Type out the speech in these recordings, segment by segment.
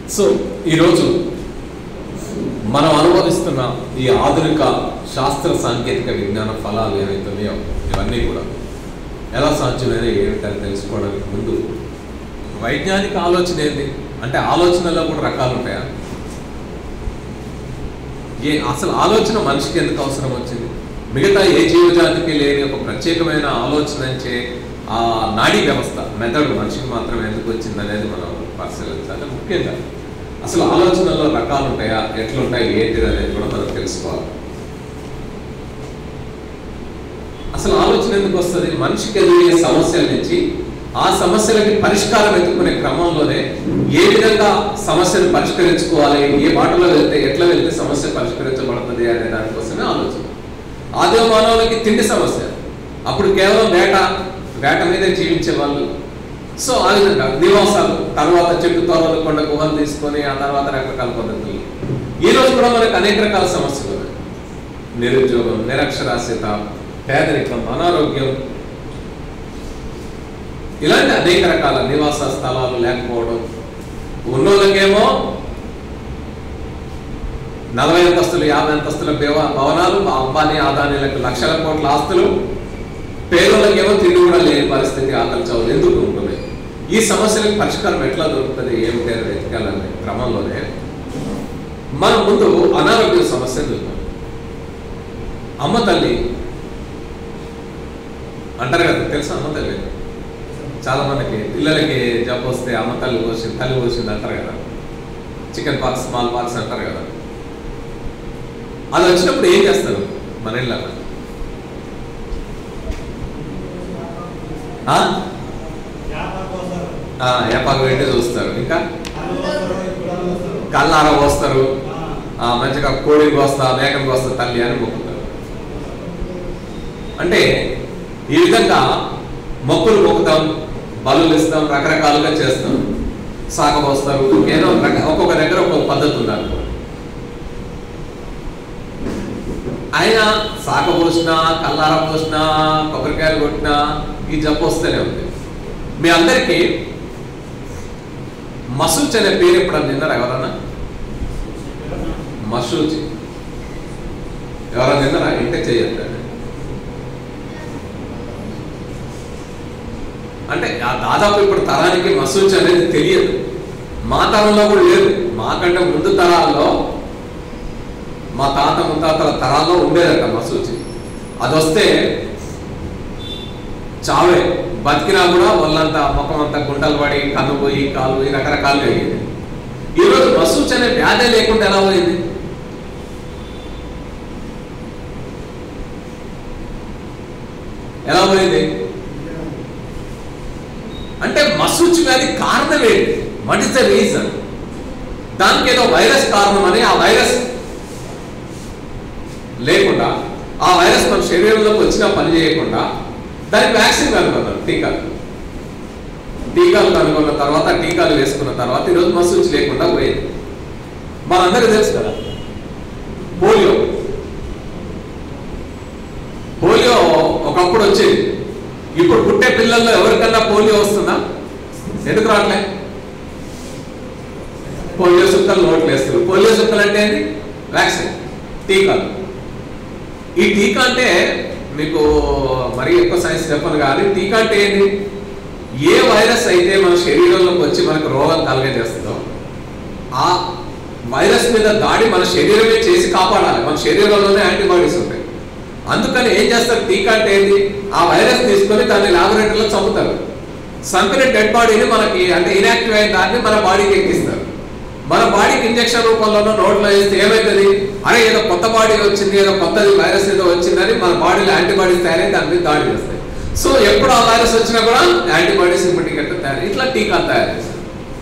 So ఈరోజు మనం అనుభవిస్తున్న ఈ ఆధునిక శాస్త్ర సాంకేతిక విజ్ఞాన ఫలాలు ఏవైతున్నాయో ఇవన్నీ కూడా ఎలా సాధ్యమైన ఏమిటని తెలుసుకోవడానికి ముందు వైజ్ఞానిక ఆలోచన ఏంటి అంటే ఆలోచనలో కూడా రకాలు ఉంటాయా ఏ అసలు ఆలోచన మనిషికి ఎందుకు అవసరం వచ్చింది మిగతా ఏ జీవజాతికి లేని ఒక ప్రత్యేకమైన ఆలోచన ఇచ్చే ఆ నాడీ వ్యవస్థ మెథడ్ మనిషికి మాత్రమే ఎందుకు వచ్చింది అనేది మనం పరిశీలించాలి ముఖ్యంగా అసలు ఆలోచనలో రకాలు ఉంటాయా ఎట్లుంటాయి ఏంటిది అనేది కూడా మనం తెలుసుకోవాలి అసలు ఆలోచన ఎందుకు వస్తుంది మనిషికి ఎదురయ్యే సమస్యల నుంచి ఆ సమస్యలకి పరిష్కారం ఎత్తుకునే క్రమంలోనే ఏ విధంగా సమస్యను పరిష్కరించుకోవాలి ఏ బాటలో వెళ్తే ఎట్లా వెళ్తే సమస్య పరిష్కరించబడుతుంది అనే దానికోసమే ఆలోచన ఆదివ మానవులకి తిండి సమస్య అప్పుడు కేవలం వేట వేట మీదే జీవించే వాళ్ళు సో ఆ విధంగా నివాసాలు తర్వాత చెట్టు తోరలు కొండ గుహలు తీసుకొని ఆ తర్వాత రకరకాల పద్ధతులు ఈ రోజు కూడా మనకు అనేక రకాల సమస్యలు ఉన్నాయి నిరుద్యోగం నిరక్షరాస్యత పేదరికం అనారోగ్యం ఇలాంటి అనేక రకాల నివాస స్థలాలు లేకపోవడం ఉన్నోళ్ళకేమో నలభై అంతస్తులు యాభై అంతస్తుల భవ- భవనాలు అంబానీ ఆదానీలకు లక్షల కోట్ల ఆస్తులు పేదోళ్ళకేమో తిండి కూడా లేని పరిస్థితి ఆకలి చావులు ఎందుకు ఉంటుంది ఈ సమస్యలకు పరిష్కారం ఎట్లా దొరుకుతుంది ఏమిటి అని వెతకాలనే క్రమంలోనే మనం ముందు అనారోగ్య సమస్య చూద్దాం అమ్మ తల్లి అంటారు కదా తెలుసా అమ్మ తల్లి చాలా మందికి పిల్లలకి జబ్బు వస్తే అమ్మ తల్లి పోసింది తల్లి పోసింది అంటారు కదా చికెన్ పాక్స్ స్మాల్ పాక్స్ అంటారు కదా అది వచ్చినప్పుడు ఏం చేస్తారు మన ఇళ్ళ ఏపాకు పెట్టి చూస్తారు ఇంకా కల్లార పోస్తారు ఆ, మంచిగా కోడిని కోస్తా మేకను కోస్తా తల్లి అని మొక్కుతారు అంటే ఈ విధంగా మొక్కులు మొక్కుతాం బలులు ఇస్తాం రకరకాలుగా చేస్తాం సాగపోస్తారు ఏదో రక- ఒక్కొక్క దగ్గర ఒక్కొక్క పద్ధతి ఉంది అనుకో ఆయన సాక పోసినా కల్లార పోసినా కొబ్బరికాయలు కొట్టినా ఈ జబ్బు వస్తూనే ఉంది మీ అందరికీ మసూచ్ అనే పేరు ఎప్పుడన్నా విన్నారా ఎవరన్నా మసూచ్ ఎవరన్నా విన్నారా ఇంటే చేయొద్దండి అంటే ఆ దాదాపు ఇప్పుడు తరానికి మసూచ్ అనేది తెలియదు మా తరంలో కూడా లేదు మాకంటే ముందు తరాల్లో మా తాత ముత్తాతల తరాల్లో ఉండేదట మసూచి అది వస్తే చావే బతికినా కూడా వాళ్ళంతా ముఖం అంతా గుంటలు పడి కన్ను పోయి కాలు పోయి రకరకాలుగా అయ్యేది ఈరోజు మసూచి అనే వ్యాధి లేకుండా ఎలా పోయింది ఎలా పోయింది అంటే మసూచి వ్యాధి కారణం ఏంటి వాట్ ఇస్ ద రీజన్ దానికి ఏదో వైరస్ కారణం అని ఆ వైరస్ లేకుండా ఆ వైరస్ మన శరీరంలోకి వచ్చినా పని చేయకుండా దానికి వ్యాక్సిన్ కనుగొన్నారు టీకాలు టీకాలు కనుగొన్న తర్వాత టీకాలు వేసుకున్న తర్వాత ఈరోజు మసూచి లేకుండా పోయింది మనందరికీ తెలుసు కదా పోలియో పోలియో ఒకప్పుడు వచ్చేది ఇప్పుడు పుట్టే పిల్లల్లో ఎవరికన్నా పోలియో వస్తుందా ఎందుకు రావట్లే పోలియో సుక్కలు నోట్లు వేస్తారు పోలియో సుక్కలు అంటే ఏంటి వ్యాక్సిన్ టీకాలు ఈ టీకా అంటే మీకు మరీ ఎక్కువ సైన్స్ చెప్పను కానీ టీకా అంటే ఏంటి ఏ వైరస్ అయితే మన శరీరంలోకి వచ్చి మనకు రోగం కలగజేస్తుందో ఆ వైరస్ మీద దాడి మన శరీరమే చేసి కాపాడాలి మన శరీరంలోనే యాంటీబాడీస్ ఉంటాయి అందుకని ఏం చేస్తారు టీకా అంటే ఏంటి ఆ వైరస్ తీసుకొని దాన్ని లాబొరేటరీలో చంపుతారు చంపిన డెడ్ బాడీని మనకి అంటే ఇనాక్టివ్ అయిన దాన్ని మన బాడీకి ఎక్కిస్తారు మన బాడీకి ఇంజక్షన్ రూపంలోనో నోట్లో వేస్తే ఏమవుతుంది అరే ఏదో కొత్త బాడీ వచ్చింది ఏదో కొత్తది వైరస్ ఏదో వచ్చిందని మన బాడీలో యాంటీబాడీస్ తయారై దాని మీద దాడి చేస్తాయి సో ఎప్పుడు ఆ వైరస్ వచ్చినా కూడా యాంటీబాడీస్ ఇప్పటికట్ట తయారు ఇట్లా టీకాలు తయారు చేస్తారు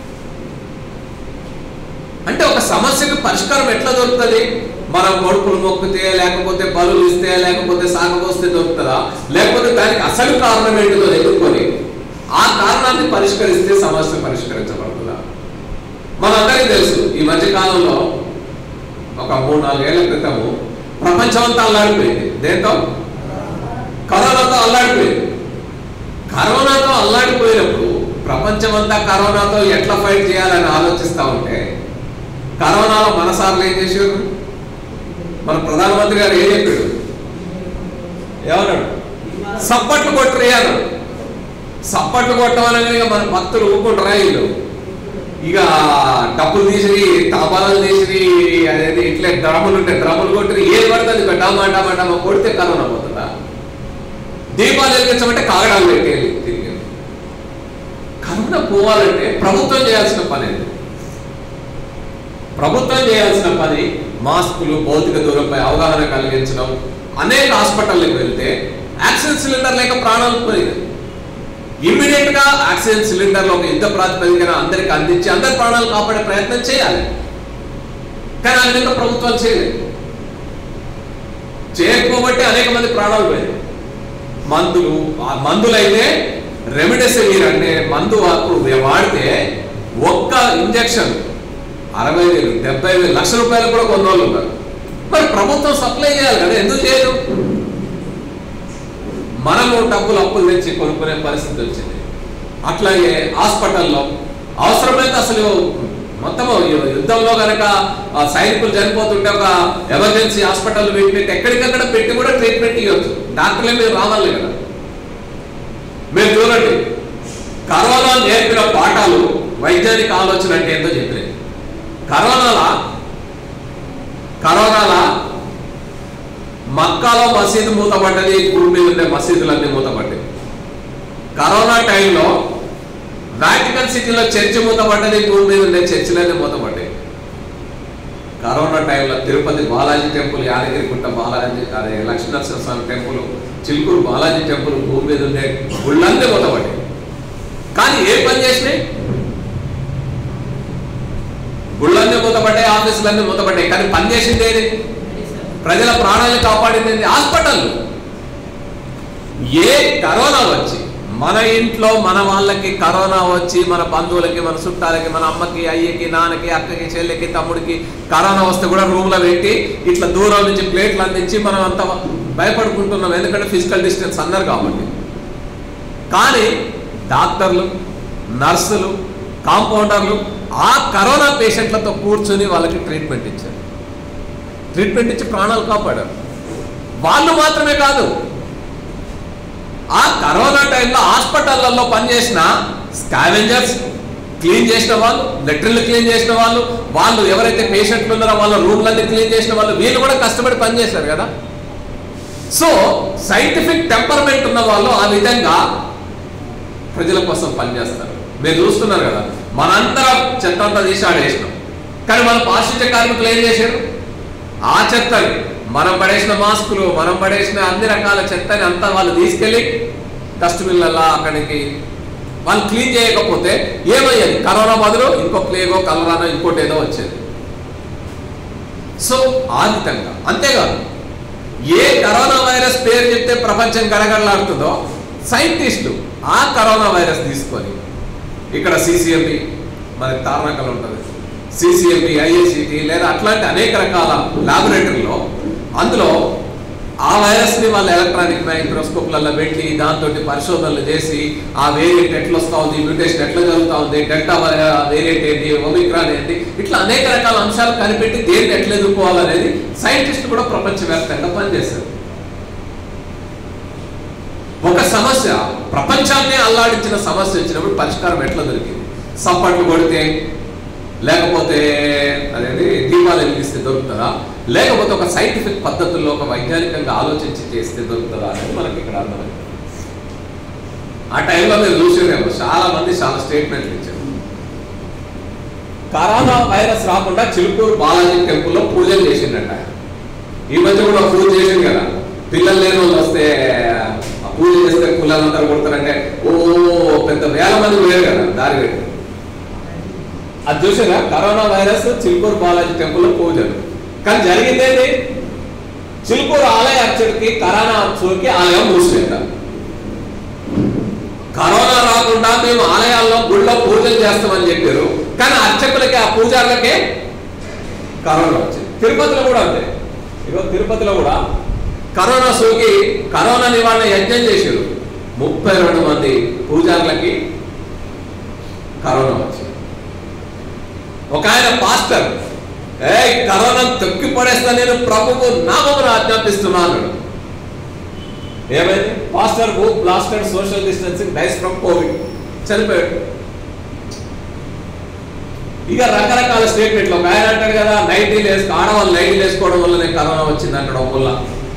అంటే ఒక సమస్యకు పరిష్కారం ఎట్లా దొరుకుతుంది మనం కొడుకులు మొక్కితే లేకపోతే బలులు ఇస్తే లేకపోతే సాగపోస్తే దొరుకుతుందా లేకపోతే దానికి అసలు కారణం ఏంటిదో ఎదుర్కొని ఆ కారణాన్ని పరిష్కరిస్తే సమస్య పరిష్కరించబడుతుందా మనందరికీ తెలుసు ఈ మధ్య కాలంలో ఒక మూడు నాలుగేళ్ల క్రితము ప్రపంచం అంతా అల్లాడిపోయింది దేంతో కరోనాతో అల్లాడిపోయింది కరోనాతో అల్లాడిపోయినప్పుడు ప్రపంచం అంతా కరోనాతో ఎట్లా ఫైట్ చేయాలని ఆలోచిస్తా ఉంటే కరోనాలో మన సార్లు ఏం చేశారు మన ప్రధానమంత్రి గారు ఏం చెప్పాడు ఏమన్నాడు సప్పట్లు కొట్టరు అన్నాడు సప్పట్లు కొట్టమనగా ఇక మన భక్తులు ఊరుకుంటారా వీళ్ళు ఇక డబ్బులు తీసి తాపాలు తీసి అదేది ఇట్లే డ్రమ్ములు ఉంటాయి డ్రమ్ములు కొట్టి ఏది పడుతుంది ఇక డమా డమా డమా కొడితే కరోనా పోతుందా దీపాలు వెలిగించమంటే కాగడాలు పెట్టేది తిరిగి కరోనా పోవాలంటే ప్రభుత్వం చేయాల్సిన పని అది ప్రభుత్వం చేయాల్సిన పని మాస్కులు భౌతిక దూరంపై అవగాహన కలిగించడం అనేక హాస్పిటల్కి వెళ్తే ఆక్సిజన్ సిలిండర్ లేక ప్రాణాలు పోయింది ఇమ్మీడియట్ గా ఆక్సిజన్ సిలిండర్లు ఒక యుద్ధ ప్రాతిపదికన అందరికి అందించి అందరి ప్రాణాలు కాపాడే ప్రయత్నం చేయాలి కానీ ఆ విధంగా ప్రభుత్వాలు చేయలేదు చేయకపోబట్టి అనేక మంది ప్రాణాలు పోయాయి మందులు ఆ మందులైతే రెమిడెసివిర్ అంటే మందు అప్పుడు వాడితే ఒక్క ఇంజెక్షన్ అరవై వేలు డెబ్బై వేలు లక్ష రూపాయలు కూడా కొన్ని రోజులు ఉన్నారు మరి ప్రభుత్వం సప్లై చేయాలి కదా ఎందుకు చేయదు మనము డబ్బులు అప్పులు తెచ్చి కొనుక్కునే పరిస్థితి వచ్చింది అట్లాగే హాస్పిటల్లో అవసరమైతే అసలు మొత్తం యుద్ధంలో కనుక ఆ సైనికులు చనిపోతుంటే ఒక ఎమర్జెన్సీ హాస్పిటల్ పెట్టి ఎక్కడికక్కడ పెట్టి కూడా ట్రీట్మెంట్ ఇవ్వచ్చు డాక్టర్లే మీరు రావాలి కదా మీరు చూడండి కరోనా నేర్పిన పాఠాలు వైజ్ఞానిక ఆలోచన అంటే ఏంటో చెప్పినాయి కరోనాల కరోనాల మక్కాలో మసీదు మూతపడ్డది భూమి మీద ఉండే మసీదులన్నీ మూతపడ్డాయి corona time Vatican city church మూతపడ్డది భూమి మీద ఉండే చర్చిలన్నీ మూతపడ్డాయి corona time Tirupati Balaji temple Yadagirigutta Balaji అదే లక్ష్మీనరసింహ స్వామి టెంపుల్ చిలుకూరు బాలాజీ టెంపుల్ భూమి మీద ఉండే గుళ్ళన్నీ మూతపడ్డాయి కానీ ఏ పని చేసినాయి గుళ్ళన్నీ మూతపడ్డాయి ఆఫీసులన్నీ మూతపడ్డాయి కానీ పని చేసింది ఏది ప్రజల ప్రాణాలను కాపాడింది ఏంది? హాస్పిటల్ ఏ కరోనా వచ్చి మన ఇంట్లో మన వాళ్ళకి కరోనా వచ్చి మన బంధువులకి మన చుట్టాలకి మన అమ్మకి అయ్యకి నాన్నకి అక్కకి చెల్లికి తమ్ముడికి కరోనా వస్తే కూడా రూమ్ లో పెట్టి ఇట్లా దూరం నుంచి ప్లేట్లు అందించి మనం అంత భయపడుకుంటున్నాం ఎందుకంటే ఫిజికల్ డిస్టెన్స్ అన్నారు కాబట్టి కానీ డాక్టర్లు నర్సులు కాంపౌండర్లు ఆ కరోనా పేషెంట్లతో కూర్చొని వాళ్ళకి ట్రీట్మెంట్ ఇచ్చారు ట్రీట్మెంట్ ఇచ్చి ప్రాణాలు కాపాడారు వాళ్ళు మాత్రమే కాదు ఆ కరోనా టైంలో హాస్పిటళ్లలో పనిచేసిన స్కావెంజర్స్ క్లీన్ చేసిన వాళ్ళు లెటర్లు క్లీన్ చేసిన వాళ్ళు వాళ్ళు ఎవరైతే పేషెంట్లు ఉన్నారో వాళ్ళ రూమ్లన్నీ క్లీన్ చేసిన వాళ్ళు వీళ్ళు కూడా కష్టపడి పనిచేశారు కదా సో సైంటిఫిక్ టెంపర్మెంట్ ఉన్న వాళ్ళు ఆ విధంగా ప్రజల కోసం పనిచేస్తారు మీరు చూస్తున్నారు కదా మనందరం చెత్త అంతా తీసి ఆడేసినాం కానీ మన పారిశుద్ధ్య కార్మికులు ఏం చేశారు ఆ చెత్తని మనం పడేసిన మాస్కులు మనం పడేసిన అన్ని రకాల చెత్తని అంతా వాళ్ళు తీసుకెళ్ళి డస్ట్బిన్లలో అక్కడికి వాళ్ళు క్లీన్ చేయకపోతే ఏమయ్యేది కరోనా బదులు ఇంకో ప్లేగో కలరానో ఇంకోటి ఏదో వచ్చేది సో ఆ విధంగా అంతేకాదు ఏ కరోనా వైరస్ పేరు చెప్తే ప్రపంచం గడగడలాడుతుందో సైంటిస్టులు ఆ కరోనా వైరస్ తీసుకొని ఇక్కడ సిసిఎంబి మరి తారణకలు ఉంటుంది సిసిఎంబి ఐఐసిటి లేదా అట్లాంటి అనేక రకాల ల్యాబొరేటరీలో అందులో ఆ వైరస్ ని వాళ్ళ ఎలక్ట్రానిక్ మైక్రోస్కోప్లలో పెట్టి దాంతో పరిశోధనలు చేసి ఆ వేరియంట్ ఎట్లా వస్తా ఉంది మ్యూటేషన్ ఎట్లా జరుగుతా ఉంది డెల్టా వేరియంట్ ఏంటి ఒమిక్రాన్ ఏంటి ఇట్లా అనేక రకాల అంశాలు కనిపెట్టి దేన్ని ఎట్లా ఎదుర్కోవాలనేది సైంటిస్ట్ కూడా ప్రపంచవ్యాప్తంగా పనిచేశారు ఒక సమస్య ప్రపంచాన్నే అల్లాడించిన సమస్య వచ్చినప్పుడు పరిష్కారం ఎట్లా దొరికింది సప్పట్లు కొడితే లేకపోతే అదేంటి దీపాలు వెలిగిస్తే దొరుకుతుందా లేకపోతే ఒక సైంటిఫిక్ పద్ధతుల్లో ఒక వైజ్ఞానికంగా ఆలోచించి చేస్తే దొరుకుతుందా అనేది మనకి ఇక్కడ అర్థమైంది ఆ టైంలో మీరు చూసేదేమో చాలా మంది చాలా స్టేట్మెంట్లు ఇచ్చారు కరోనా వైరస్ రాకుండా చిలుకూరు బాలాజీ టెంపుల్లో పూజలు చేసిండట ఆయన. ఈ మధ్య కూడా పూజ చేసింది కదా పిల్లలు లేని వాళ్ళు వస్తే ఆ పూజ చేస్తే పిల్లలందరూ కొడతారంటే ఓ పెద్ద వేల మంది పోయారు కదా దారి పెట్టి అది చూసారా కరోనా వైరస్ చిలుకూరు బాలాజీ టెంపుల్లో పూజలు కానీ జరిగింది ఏంటి చిలుకూరు ఆలయ అర్చడికి కరోనా సోకి ఆలయం మూసివేత కరోనా రాకుండా మేము ఆలయాల్లో గుళ్ళో పూజలు చేస్తామని చెప్పారు కానీ అర్చకులకి ఆ పూజారులకే కరోనా వచ్చింది తిరుపతిలో కూడా అంతే ఇగో తిరుపతిలో కూడా కరోనా సోకి కరోనా నివారణ యజ్ఞం చేశారు ముప్పై రెండు మంది పూజారులకి కరోనా వచ్చింది ఒక ఆయన పాస్టర్ ఏ కరోనా తొక్కి పడేస్తా నేను ప్రభువు నామమును ఆజ్ఞాపిస్తున్నాను ఏమైంది pastor who blasted social distancing dies from covid చనిపోయాడు ఇక రకరకాల స్టేట్మెంట్లు ఒక ఆయన అంటాడు కదా నైటీలు వేసుకో ఆడవాళ్ళు నైటీలు వేసుకోవడం వల్లనే కరోనా వచ్చింది అంటాడు వల్ల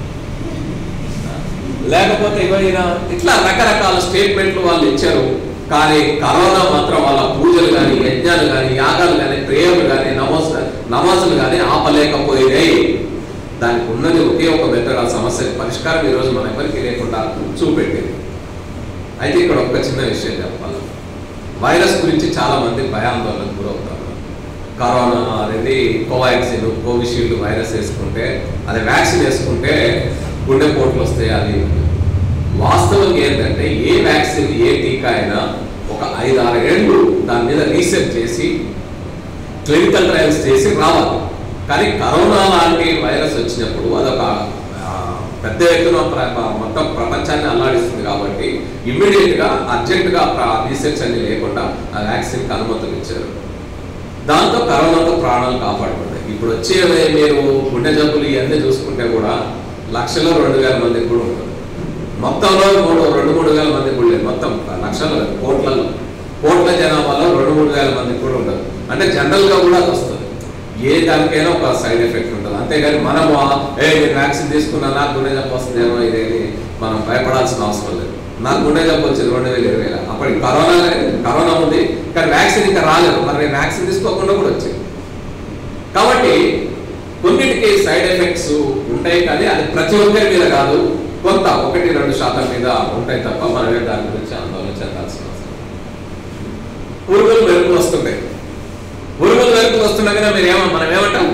లేకపోతే ఇగో ఈయన ఇట్లా రకరకాల స్టేట్మెంట్లు వాళ్ళు ఇచ్చారు కానీ కరోనా మాత్రం వాళ్ళ పూజలు కానీ యజ్ఞాలు కానీ యాగాలు కానీ ప్రేయర్లు కానీ నమోజ్ నమాజులు కానీ ఆపలేకపోయినాయి దానికి ఉన్నది ఒకే ఒక మెథడ్ ఆ సమస్యకి పరిష్కారం ఈరోజు మన ఎవరికి లేకుండా చూపెట్టింది అయితే ఇక్కడ ఒక చిన్న విషయం చెప్పాలి వైరస్ గురించి చాలా మంది భయాందోళనకు గురవుతారు కరోనా అనేది కోవాక్సిన్ కోవిషీల్డ్ వైరస్ వేసుకుంటే అది వ్యాక్సిన్ వేసుకుంటే గుండెపోట్లు వస్తాయి అది వాస్తవం ఏంటంటే ఏ వ్యాక్సిన్ ఏ టీకా అయినా ఒక ఐదు ఆరు ఏళ్ళు దాని మీద రీసెర్చ్ చేసి క్లినికల్ ట్రయల్స్ చేసి రావాలి కానీ కరోనా లాంటి వైరస్ వచ్చినప్పుడు అదొక ఆ, పెద్ద ఎత్తున ప్ర- మొత్తం ప్రపంచాన్ని అల్లాడిస్తుంది కాబట్టి ఇమ్మీడియట్ గా అర్జెంట్ గా రీసెర్చ్ అన్ని లేకుండా ఆ వ్యాక్సిన్ కి అనుమతులు ఇచ్చారు దాంతో కరోనాతో ప్రాణాలు కాపాడుకుంటాయి ఇప్పుడు వచ్చే మీరు గుండె జబ్బులు ఇవన్నీ చూసుకుంటే కూడా లక్షలో రెండు వేల మందికి కూడా ఉంటుంది మొత్తంలో మూడు రెండు మూడు వేల మందికి కూడా లేదు మొత్తం లక్షలు కాదు, కోట్లలో కోట్ల జనాభాలో రెండు మూడు వేల మందికి కూడా ఉండదు అంటే జనరల్ గా కూడా అది వస్తుంది ఏ దానికైనా ఒక సైడ్ ఎఫెక్ట్ ఉంటుంది అంతేగాని మనము ఆ, ఏ నేను వ్యాక్సిన్ తీసుకున్నా నాకు గుండె జబ్బు వస్తుందేమో ఇదేని మనం భయపడాల్సిన అవసరం లేదు నాకు గుండె జబ్బు వచ్చింది రెండు వేల ఇరవైలో అప్పటికి కరోనా లేదు, కరోనా ఉంది కానీ వ్యాక్సిన్ ఇంకా రాలేదు మరి నేను వ్యాక్సిన్ తీసుకోకుండా కూడా వచ్చింది కాబట్టి కొన్నిటికి సైడ్ ఎఫెక్ట్స్ ఉంటాయి కానీ అది ప్రతి ఒక్కరి మీద కాదు కొంత ఒకటి రెండు శాతం మీద ఉంటాయి తప్ప మనమే దాని గురించి ఆందోళన చెందాల్సిన అవసరం లేదు. పురుగులు మెరుపులు వస్తుంటాయి పురుగులు మెరుపులు వస్తుండగానే మీరు ఏమ మనం ఏమంటాం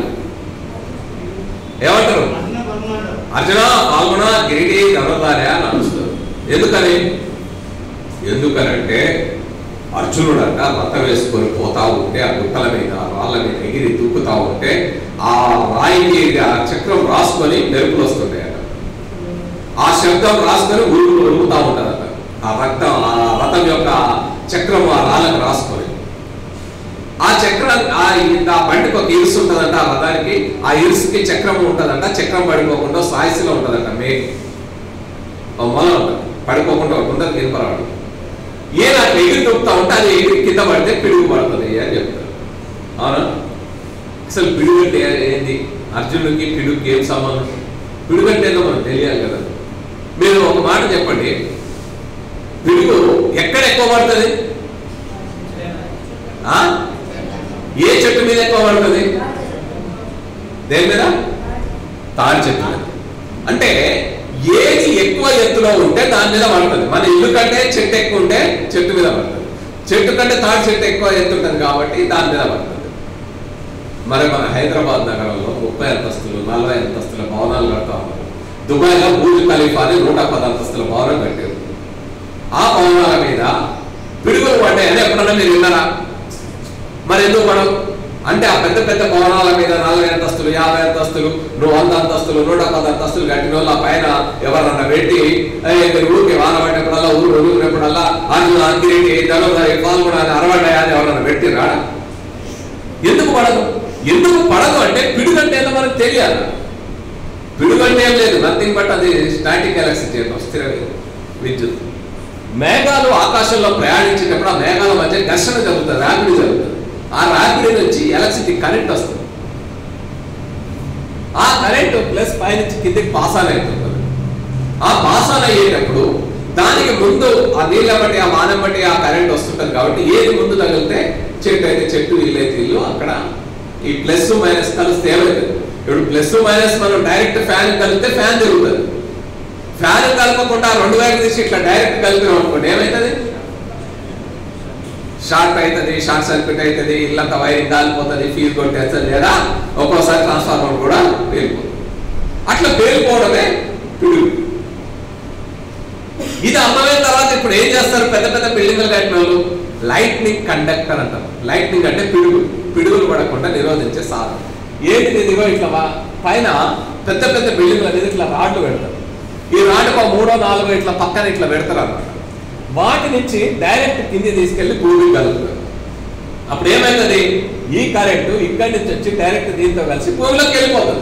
ఏమంటారు అర్జున పాల్గొన గిరిటి గమనాలే అని అరుస్తారు ఎందుకని ఎందుకనంటే అర్జునుడు అంట రథం వేసుకొని పోతా ఉంటే ఆ గుట్టల మీద రాళ్ళ మీద ఎగిరి దూకుతా ఉంటే ఆ రాయికి ఆ చక్రం రాసుకొని మెరుపులు వస్తుంటాయట ఆ శబ్దం రాసుకొని ఉరుకులు ఉరుకుతా ఉంటదట ఆ రక్తం ఆ రథం యొక్క చక్రం ఆ రాళ్ళకు రాసుకొని ఆ చక్రం ఆ ఇంత ఆ బండికి ఒక ఇరుసు ఉంటదంట ఆ రథానికి ఆ ఇరుసుకి చక్రం ఉంటదంట చక్రం పడిపోకుండా సాయిసిలో ఉంటదంట మే మొల ఉంటుంది పడిపోకుండా ఉంటుందని నిలపరాడు ఏ నాకు ఎగిరి దొక్కుతా ఉంటే అది ఎగిరి కింద పడితే పిడుగు పడుతుంది అని చెప్తారు అవునా అసలు పిడుగు అంటే ఏంది అర్జునుడికి పిడుగుకి ఏం సంబంధం పిడుగు అంటే ఏందో మనకు తెలియాలి కదా మీరు ఒక మాట చెప్పండి పిడుగు ఎక్కడ ఎక్కువ పడుతుంది ఆ? ఏ చెట్టు మీద ఎక్కువ పడుతుంది దేని మీద తాడి చెట్టు మీద అంటే ఏది ఎక్కువ ఎత్తులో ఉంటే దాని మీద పడుతుంది మన ఇల్లు కంటే చెట్టు ఎక్కువ ఉంటే చెట్టు మీద పడుతుంది చెట్టు కంటే తాడి చెట్టు ఎక్కువ ఎత్తు ఉంటుంది కాబట్టి దాని మీద పడుతుంది మరి మన హైదరాబాద్ నగరంలో ముప్పై అంతస్తులు నలభై అంతస్తుల భవనాలు కడతా ఉన్నారు దుబాయ్లో బూజ్ ఖలీఫా అని నూట పది అంతస్తుల భవనం కట్టారు ఆ భవనాల మీద పిడుగులు పడ్డాయని ఎప్పుడన్నా మీరు విన్నారా మరి ఎందుకు పడవు అంటే ఆ పెద్ద పెద్ద భవనాల మీద నలభై అంతస్తులు యాభై అంతస్తులు నువ్వు వంద అంతస్తులు నూట పది అంతస్తులు కట్టిన వాళ్ళు ఆ పైన ఎవరన్నా పెట్టి "ఏయ్, మీరు ఊరికి వాన పడ్డప్పుడల్లా ఊరు ఒడుగునప్పుడల్లా అర్జున అంకిరెడ్డి ధనుర్ధారి పాల్గొనాలి అరవడాయా అని ఎవరన్నా పెట్టిరా ఎందుకు పడదు ఎందుకు పడదు అంటే పిడుగంటే ఏందో మనకు తెలియాలి పిడుగంటే ఏం లేదు నథింగ్ బట్ అది స్టాటిక్ ఎలక్ట్రిసిటీ స్థిర విద్యుత్ మేఘాలు ఆకాశంలో ప్రయాణించేటప్పుడు ఆ మేఘాల మధ్య ఘర్షణ జరుగుతుంది ర్యాపిడ్ జరుగుతుంది ఆ ర్యాపిడ్ నుంచి ఎలక్ట్రిసిటీ కరెంట్ వస్తుంది ఆ కరెంట్ ప్లస్ పైనుంచి కిందకి పాస్ ఆన్ అవుతుంది ఆ పాస్ ఆన్ అయ్యేటప్పుడు దానికి ముందు ఆ నీళ్ళ బట్టి ఆ వానం బట్టి ఆ కరెంట్ వస్తుంటది కాబట్టి ఏది ముందు తగిలితే చెట్టు అయితే చెట్టు ఇల్లు అయితే ఇల్లు అక్కడ ఈ ప్లస్ మైనస్ కలిస్తే ఏమవుతుంది ఇప్పుడు ప్లస్ మైనస్ మనం డైరెక్ట్ ఫ్యాన్ కలిపితే ఫ్యాన్ తిరుగుతుంది ఫ్యాన్ కలపకుండా రెండు వైపు తీసి ఇట్లా డైరెక్ట్ కలిపినాం అనుకోండి ఏమవుతుంది షార్ట్ అవుతుంది షార్ట్ సర్క్యూట్ అవుతుంది ఇల్లంతా వైరింగ్ కాలిపోతుంది ఫీజు కొట్టేస్తుంది లేదా ఒక్కోసారి ట్రాన్స్ఫార్మర్ కూడా పేలిపోతుంది అట్లా పేలిపోవడమే పిడుగు ఇది అర్థమైన తర్వాత ఇప్పుడు ఏం చేస్తారు పెద్ద పెద్ద బిల్డింగ్లు కట్టిన వాళ్ళు లైట్నింగ్ కండక్టర్ అంటారు లైట్నింగ్ అంటే పిడుగు పిడుగులు పడకుండా నిరోధించే సాధనం ఏంటిది ఇదిగో ఇట్లా వా- పైన పెద్ద పెద్ద బిల్డింగ్ల మీద ఇట్లా రాడ్లు పెడతారు ఈ రాడ్కు ఒక మూడో నాలుగో ఇట్లా పక్కన ఇట్లా పెడతారు అన్నమాట వాటి నుంచి డైరెక్ట్ కింది తీసుకెళ్లి భూమికి కలుపుతారు అప్పుడు ఏమైతుంది ఈ కరెంటు ఇక్కడి నుంచి వచ్చి డైరెక్ట్ దీంతో కలిసి భూమిలోకి వెళ్ళిపోతుంది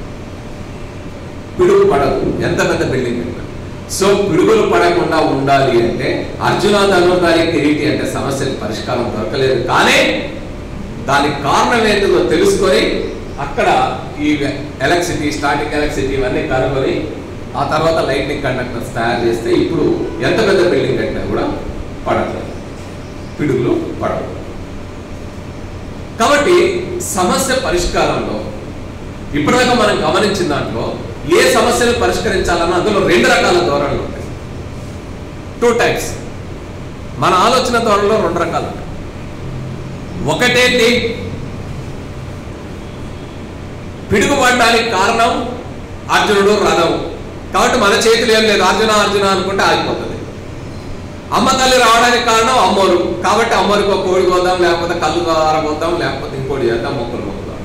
పిడుగు పడదు ఎంత పెద్ద బిల్డింగ్ అయినా సో పిడుగులు పడకుండా ఉండాలి అంటే అర్జున ధనుర్ధారి కిరీటి అంటే సమస్యకు పరిష్కారం దొరకలేదు కానీ దానికి కారణం ఏంటో తెలుసుకొని అక్కడ ఈ ఎలక్ట్రిసిటీ స్టాటిక్ ఎలక్ట్రిసిటీ ఇవన్నీ కనుగొని ఆ తర్వాత లైట్నింగ్ కండక్టర్స్ తయారు చేస్తే ఇప్పుడు ఎంత పెద్ద బిల్డింగ్ కట్టినా కూడా పడట్లేదు పిడుగులు పడవు కాబట్టి సమస్య పరిష్కారంలో ఇప్పటిదాకా మనం గమనించిన దాంట్లో ఏ సమస్యను పరిష్కరించాలన్నా అందులో రెండు రకాల ధోరణులు ఉంటాయి టూ టైప్స్ మన ఆలోచన ధోరణిలో రెండు రకాలు ఉంటాయి. ఒకటేంటి పిడుగుపడడానికి కారణం అర్జునుడు రథం కాబట్టి మన చేతులు ఏం లేదు అర్జున అర్జున అనుకుంటే ఆగిపోతుంది అమ్మ తల్లి రావడానికి కారణం అమ్మోరు కాబట్టి అమ్మోరికి ఒక కోడి కోద్దాం లేకపోతే కళ్ళు ఆరబోద్దాం లేకపోతే ఇంకోటి చేద్దాం మొక్కలు మొక్కుదాం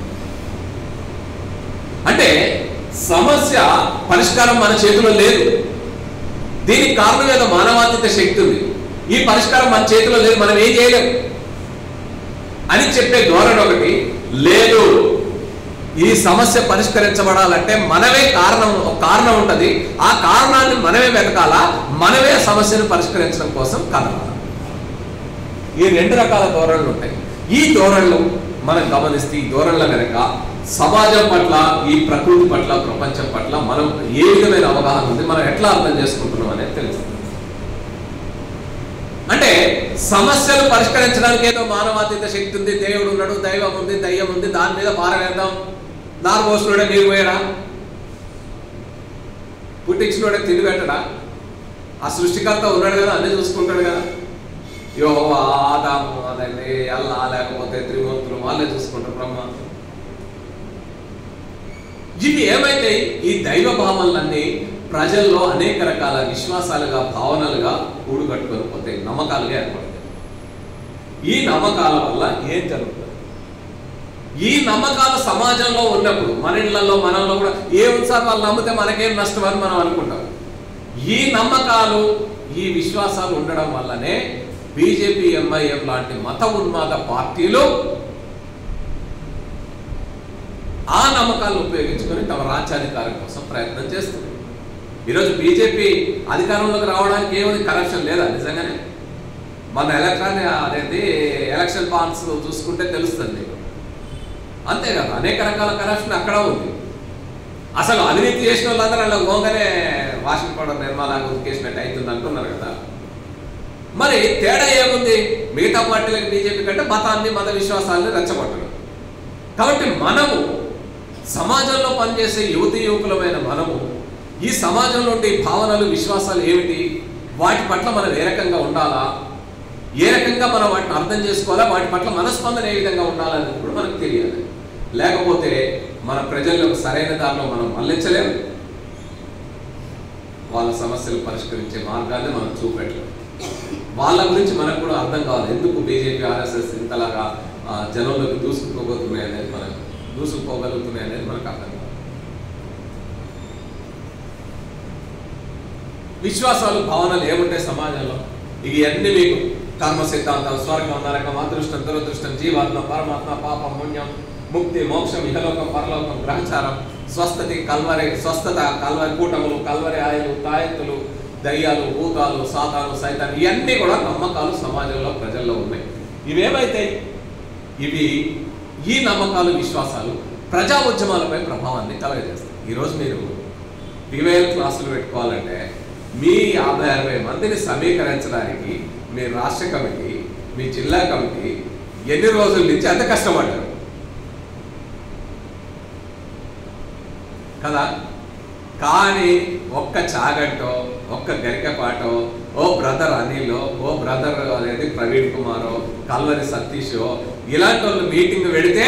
అంటే సమస్య పరిష్కారం మన చేతిలో లేదు దీనికి కారణం ఏదో మానవాతీత శక్తి ఉంది ఈ పరిష్కారం మన చేతిలో లేదు మనం ఏం చేయలేం అని చెప్పే ధోరణి ఒకటి లేదు ఈ సమస్య పరిష్కరించబడాలంటే మనమే కారణం ఒక కారణం ఉంటది ఆ కారణాన్ని మనమే వెతకాలా మనమే ఆ సమస్యను పరిష్కరించడం కోసం కదలాలి ఈ రెండు రకాల ధోరణులు ఉంటాయి ఈ ధోరణులు మనం గమనిస్తే ఈ ధోరణుల వెనక సమాజం పట్ల ఈ ప్రకృతి పట్ల ప్రపంచం పట్ల మనం ఏ విధమైన అవగాహన ఉంది మనం ఎట్లా అర్థం చేసుకుంటున్నాం అనేది తెలుస్తుంది అంటే సమస్యలు పరిష్కరించడానికి ఏదో మానవాతీత శక్తి ఉంది దేవుడు ఉన్నాడు దైవం ఉంది దయ్యం ఉంది దాని మీద పారవేద్దాం నారు పోసినోడే నీరు పోయరా పుట్టించినోడే తిండి పెట్టడా ఆ సృష్టికర్త ఉన్నాడు కదా అన్ని చూసుకుంటాడు కదా యో ఆదాము అదండి అల్లా లేకపోతే త్రిమూర్తులు వాళ్ళే చూసుకుంటారు బ్రహ్మ ఇవి ఏమైతే ఈ దైవ భావనలన్నీ ప్రజల్లో అనేక రకాల విశ్వాసాలుగా భావనలుగా కూడుకట్టుకొని పోతాయి నమ్మకాలుగా ఏర్పడతాయి ఈ నమ్మకాల వల్ల ఏం జరుగుతుంది ఈ నమ్మకాలు సమాజంలో ఉన్నప్పుడు మన ఇళ్లలో మనలో కూడా ఏం సార్ వాళ్ళు నమ్మితే మనకేం నష్టం అని మనం అనుకుంటాం ఈ నమ్మకాలు ఈ విశ్వాసాలు ఉండడం వల్లనే బీజేపీ ఎంఐఎం లాంటి మత ఉన్మాద పార్టీలు ఆ నమ్మకాలను ఉపయోగించుకొని తమ రాజ్యాధికారం కోసం ప్రయత్నం చేస్తుంది ఈరోజు బీజేపీ అధికారంలోకి రావడానికి ఏముంది కరప్షన్ లేదా నిజంగానే మన ఎలక్ట్రాన్ అదేంటి ఎలక్షన్ బాండ్స్ చూసుకుంటే తెలుస్తుంది మీకు అంతే కదా అనేక రకాల కరప్షన్ అక్కడ ఉంది అసలు అవినీతి చేసిన వాళ్ళందరూ అలా పోగానే వాషింగ్ పౌడర్ నిర్మాలా ఉతికేసినట్టు అవుతుంది అంటున్నారు కదా మరి తేడా ఏముంది మిగతా పార్టీలకు బీజేపీ కంటే మతాన్ని మత విశ్వాసాన్ని రెచ్చగొట్టడం కాబట్టి మనము సమాజంలో పనిచేసే యువతి యువకులమైన మనము ఈ సమాజంలో ఉండే ఈ భావనలు విశ్వాసాలు ఏమిటి వాటి పట్ల మనం ఏ రకంగా ఉండాలా ఏ రకంగా మనం వాటిని అర్థం చేసుకోవాలా వాటి పట్ల మనస్పందన ఏ విధంగా ఉండాలనేది కూడా మనకు తెలియాలి లేకపోతే మన ప్రజలకు సరైన దారిలో మనం మళ్ళించలేము వాళ్ళ సమస్యలు పరిష్కరించే మార్గాన్ని మనం చూపెట్టలేము వాళ్ళ గురించి మనకు కూడా అర్థం కావాలి ఎందుకు బీజేపీ ఆర్ఎస్ఎస్ ఇంతలాగా ఆ, జనంలోకి దూసుకుపోతున్నాయి అనేది మనకు దూసుకుపోగలుగుతున్నాయి అనేది మనకు అర్థం కావాలి విశ్వాసాలు భావనలు ఏముంటాయి సమాజంలో ఇవి అన్ని మీకు కర్మ సిద్ధాంతం స్వర్గం నరకం అదృష్టం దురదృష్టం జీవాత్మ పరమాత్మ పాపం పుణ్యం ముక్తి మోక్షం ఇహలోకం పరలోకం గ్రహచారం స్వస్థతి కల్వరి స్వస్థత కల్వరి కూటములు కల్వరి ఆయులు తాయెత్తులు దయ్యాలు భూతాలు సాతాను సైతాలు ఇవన్నీ కూడా నమ్మకాలు సమాజంలో ప్రజల్లో ఉన్నాయి ఇవేమైతే ఇవి ఈ నమ్మకాలు విశ్వాసాలు ప్రజా ఉద్యమాలపై ప్రభావాన్ని కలగజేస్తాయి ఈరోజు మీరు డివైఎల్ క్లాసులు పెట్టుకోవాలంటే మీ యాభై అరవై మందిని సమీకరించడానికి మీ రాష్ట్ర కమిటీ మీ జిల్లా కమిటీ ఎన్ని రోజుల నుంచి అంత కష్టపడ్డారు కదా కానీ ఒక్క చాగంటో ఒక్క గరికపాటో ఓ బ్రదర్ అనిలో ఓ బ్రదర్ అనేది ప్రవీణ్ కుమారో కల్వరి సతీషో ఇలాంటి వాళ్ళు మీటింగ్ పెడితే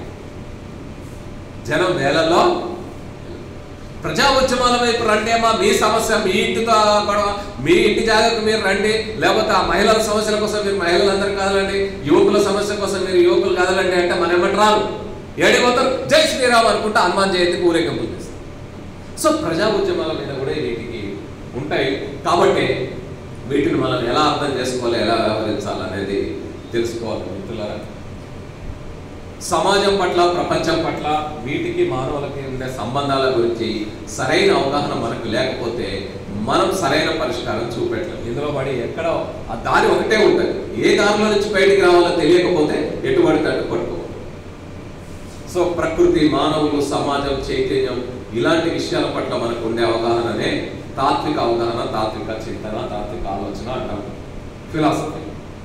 జనం వేలలో ప్రజా ఉద్యమాల వైపు రండి అమ్మా మీ సమస్య మీ ఇంటితో గొడవ మీ ఇంటి జాగ్రత్త మీరు రండి లేకపోతే ఆ మహిళల సమస్యల కోసం మీరు మహిళలందరూ కదలండి యువకుల సమస్య కోసం మీరు యువకులు కదలండి అంటే మనం ఏమంటారు రాదు ఏడిపోతారు జై శ్రీరామ్ అనుకుంటా హనుమాన్ జయంతికి ఊరేగింపులు చేస్తారు సో ప్రజా ఉద్యమాల మీద కూడా వీటికి ఉంటాయి కాబట్టి వీటిని మనం ఎలా అర్థం చేసుకోవాలి ఎలా వ్యవహరించాలి అనేది తెలుసుకోవాలి మిత్రులారా సమాజం పట్ల ప్రపంచం పట్ల వీటికి మానవులకి ఉండే సంబంధాల గురించి సరైన అవగాహన మనకు లేకపోతే మనం సరైన పరిష్కారం చూపెట్టలేం ఇందులో పడి ఎక్కడ ఆ దారి ఒకటే ఉంటుంది ఏ దారిలో నుంచి బయటికి రావాలో తెలియకపోతే ఎటు పడితే అటు పట్టుకో సో ప్రకృతి మానవులు సమాజం చైతన్యం ఇలాంటి విషయాల పట్ల మనకు ఉండే అవగాహననే తాత్విక అవగాహన తాత్విక చింతన తాత్విక ఆలోచన అంటాం ఫిలాసఫీ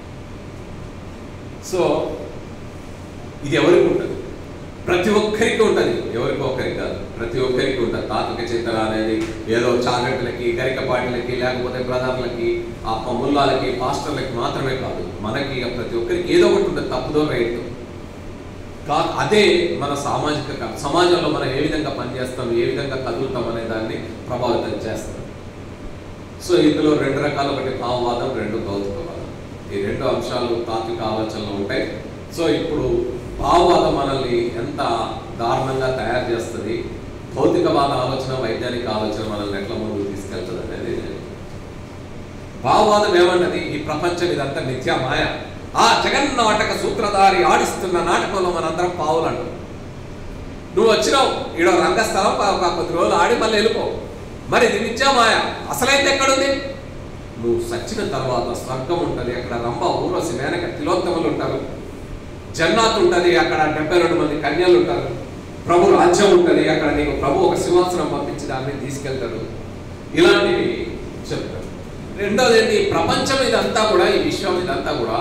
సో ఇది ఎవరికి ఉంటుంది ప్రతి ఒక్కరికి ఉంటుంది ఎవరికి ఒక్కరికి కాదు ప్రతి ఒక్కరికి ఉంటుంది తాత్విక చింతన అనేది ఏదో చాగట్లకి గరికపాటిలకి లేకపోతే బ్రదర్లకి ఆ ముల్లాలకి పాస్టర్లకి మాత్రమే కాదు మనకి ఇక ప్రతి ఒక్కరికి ఏదో ఒకటి ఉంటుంది తప్పుదో రైతు కా అదే మన సామాజిక క- సమాజంలో మనం ఏ విధంగా పనిచేస్తాం ఏ విధంగా కదులుతాం అనే దాన్ని ప్రభావితం చేస్తాం సో ఇందులో రెండు రకాలు ఒకటి భావవాదం రెండు భౌతికవాదం ఈ రెండు అంశాలు తాత్విక ఆలోచనలు ఉంటాయి సో ఇప్పుడు భావవాదం మనల్ని ఎంత దారుణంగా తయారు చేస్తుంది భౌతికవాద ఆలోచన వైజ్ఞానిక ఆలోచన మనల్ని ఎట్లా ముందుకు తీసుకెళ్తుంది అనేది భావవాదం ఏమన్నది ఈ ప్రపంచం ఇదంతా మిథ్యా మాయ ఆ జగన్నాటక సూత్రధారి ఆడిస్తున్న నాటకంలో మనందరం పావులంటాం నువ్వు వచ్చినావు ఈడ రంగస్థలం ఒక ఒక కొద్ది రోజులు ఆడి మళ్ళీ వెళ్ళిపో మరి ఇది మిథ్యా మాయ అసలైతే ఎక్కడుంది నువ్వు సచ్చిన తర్వాత స్వర్గం ఉంటుంది అక్కడ రంభ ఊర్వశి మేనక తిలోత్తములు ఉంటారు జన్నాత్ ఉంటుంది అక్కడ డెబ్బై రెండు మంది కన్యలు ఉంటారు ప్రభు రాజ్యం ఉంటుంది అక్కడ నీకు ప్రభు ఒక సింహాసనం పంపించి దాన్ని తీసుకెళ్తాడు ఇలాంటివి చెప్తారు రెండోది ఏంటి ఈ ప్రపంచం ఇదంతా కూడా ఈ విశ్వం ఇదంతా కూడా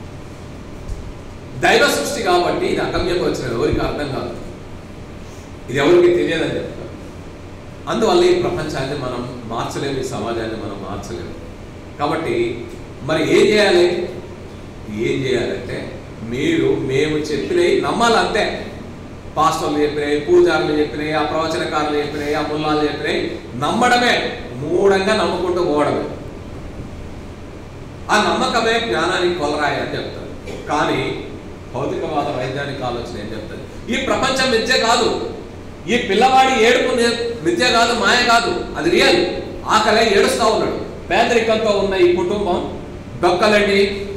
దైవ సృష్టి కాబట్టి ఇది అగమ్యకు వచ్చిన ఎవరికి అర్థం కాదు ఇది ఎవరికి తెలియదని చెప్తారు అందువల్ల ఈ ప్రపంచాన్ని మనం మార్చలేము ఈ సమాజాన్ని మనం మార్చలేము కాబట్టి మరి ఏం చేయాలి ఏం చేయాలంటే మీరు మేము చెప్పినవి నమ్మాలంతే పాస్టర్లు చెప్పినాయి పూజారులు చెప్పినాయి ఆ ప్రవచనకారులు చెప్పినాయి ఆ ముల్లాలు చెప్పినాయి నమ్మడమే మూఢంగా నమ్ముకుంటూ పోవడమే ఆ నమ్మకమే జ్ఞానానికి కొలరాయి అని చెప్తారు కానీ భౌతికవాద వైజ్ఞానిక ఆలోచన ఏం చెప్తుంది ఈ ప్రపంచం మిథ్య కాదు ఈ పిల్లవాడి ఏడుపు ని- మిథ్య కాదు మాయ కాదు అది రియల్ ఆకలే ఏడుస్తా ఉన్నాడు పేదరికంతో ఉన్న ఈ కుటుంబం డొక్కలండి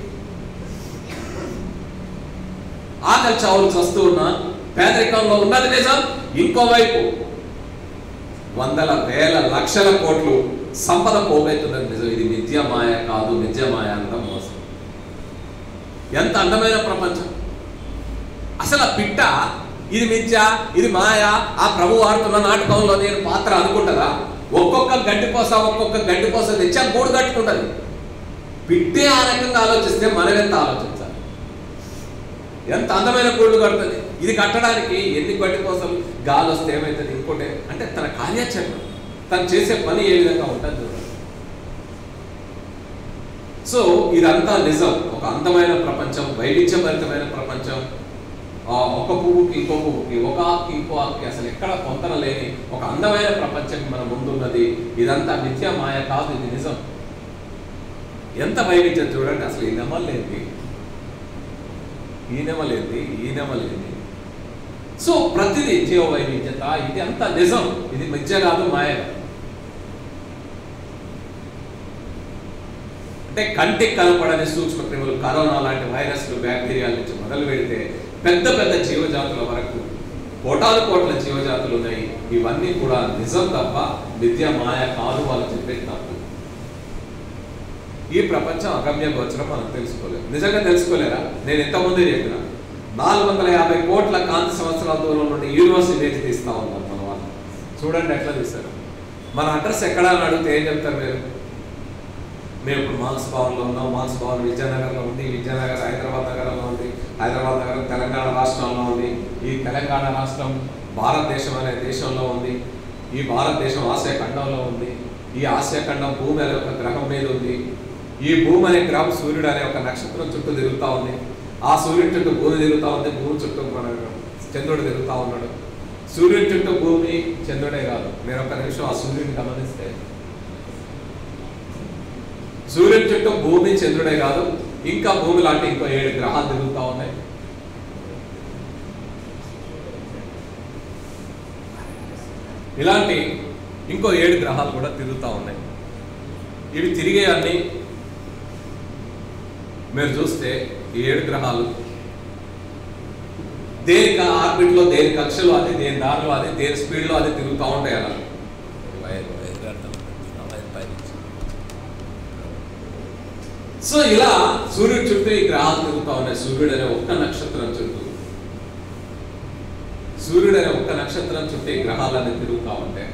ఆకలి చావులు చస్తూ ఉన్న పేదరికంలో ఉన్నది నిజం ఇంకోవైపు వందల వేల లక్షల కోట్లు సంపద పోగైతున్నది నిజం ఇది మిథ్య మాయ కాదు మిథ్య మాయ అనడం మోసం ఎంత అందమైన ప్రపంచం అసలు ఆ పిట్ట ఇది మిథ్య ఇది మాయ ఆ ప్రభు ఆడుతున్న నాటకంలో నేను పాత్ర అనుకుంటుందా ఒక్కొక్క గడ్డి పోస ఒక్కొక్క గడ్డి పోస తెచ్చి ఆ గూడు కట్టుకుంటుంది పిట్టే ఆ రకంగా ఆలోచిస్తే మనం ఎంత ఆలోచించాలి ఎంత అందమైన గూళ్ళు కడుతుంది ఇది కట్టడానికి ఎన్ని గడ్డి కోసం గాలి వస్తే ఏమవుతుంది ఇంకోటి అంటే తన కార్యాచరణ తను చేసే పని ఏ విధంగా ఉంటుంది చూడండి సో ఇదంతా నిజం ఒక అందమైన ప్రపంచం వైవిధ్యభరితమైన ప్రపంచం ఆ ఒక పువ్వుకి ఇంకో పువ్వుకి ఒక ఆకుకి ఇంకో ఆకుకి అసలు ఎక్కడ పొంతన లేని ఒక అందమైన ప్రపంచం మన ముందున్నది ఇదంతా మిథ్యా మాయ కాదు ఇది నిజం ఎంత వైవిధ్యం చూడండి అసలు ఈ నెమలేంది ఈ నెమలేంది ఈ నెమలేంది సో ప్రతిదీ జీవ వైవిధ్యత ఇది అంత నిజం ఇది మిథ్య కాదు మాయ కాదు. అంటే కంటికి కనపడని సూక్ష్మ క్రిములు కరోనా లాంటి వైరస్లు బ్యాక్టీరియాల నుంచి మొదలు పెడితే పెద్ద పెద్ద జీవజాతుల వరకు కోటాను కోట్ల జీవజాతులు ఉన్నాయి ఇవన్నీ కూడా నిజం తప్ప విద్య మాయ కాదు వాళ్ళు చెప్పేది తప్పు ఈ ప్రపంచం అగమ్య గోచరం మనం తెలుసుకోలేము నిజంగా తెలుసుకోలేరా నేను ఎంతమంది చెప్పిన నాలుగు వందల యాభై కోట్ల కాంతి సంవత్సరాల దూరం నుండి యూనివర్స్ ఇమేజ్ తీస్తా ఉన్నారు మన వాళ్ళు చూడండి ఎట్లా తీస్తారు మన అడ్రస్ ఎక్కడ అని అడిగితే ఏం చెప్తారు మీరు మేము ఇప్పుడు మాల్స్ భవన్లో ఉన్నాం మాల్స్ భవన్ విజయనగర్లో ఉంది విజయనగర్ హైదరాబాద్ నగరంలో ఉంది హైదరాబాద్ నగరం తెలంగాణ రాష్ట్రంలో ఉంది ఈ తెలంగాణ రాష్ట్రం భారతదేశం అనే దేశంలో ఉంది ఈ భారతదేశం ఆసియా ఖండంలో ఉంది ఈ ఆసియా ఖండం భూమి అనే ఒక గ్రహం మీద ఉంది ఈ భూమి అనే గ్రహం సూర్యుడు అనే ఒక నక్షత్రం చుట్టూ తిరుగుతూ ఉంది ఆ సూర్యుడి చుట్టూ భూమి తిరుగుతూ ఉంది భూమి చుట్టూ మన చంద్రుడు తిరుగుతూ ఉన్నాడు సూర్యుడి చుట్టూ భూమి చంద్రుడే కాదు మీరు ఒక నిమిషం ఆ సూర్యుడిని గమనిస్తే సూర్యుని చుట్టూ భూమి చంద్రుడే కాదు ఇంకా భూమి లాంటి ఇంకో ఏడు గ్రహాలు తిరుగుతూ ఉన్నాయి ఇలాంటి ఇంకో ఏడు గ్రహాలు కూడా తిరుగుతూ ఉన్నాయి ఇవి తిరిగే అన్ని మీరు చూస్తే ఈ ఏడు గ్రహాలు దేని ఆర్బిట్ లో దేని కక్షలో అది దేని దారిలో అది దేని స్పీడ్ లో అది తిరుగుతూ ఉంటాయి అలా వైర్ వైర్ కడతాం ఆ వైర్ పైనుంచి సో ఇలా సూర్యుడు చుట్టూ ఈ గ్రహాలు తిరుగుతూ ఉన్నాయి సూర్యుడు అనే ఒక్క నక్షత్రం చుట్టూ సూర్యుడు అనే ఒక్క నక్షత్రం చుట్టూ ఈ గ్రహాలన్నీ తిరుగుతూ ఉంటాయి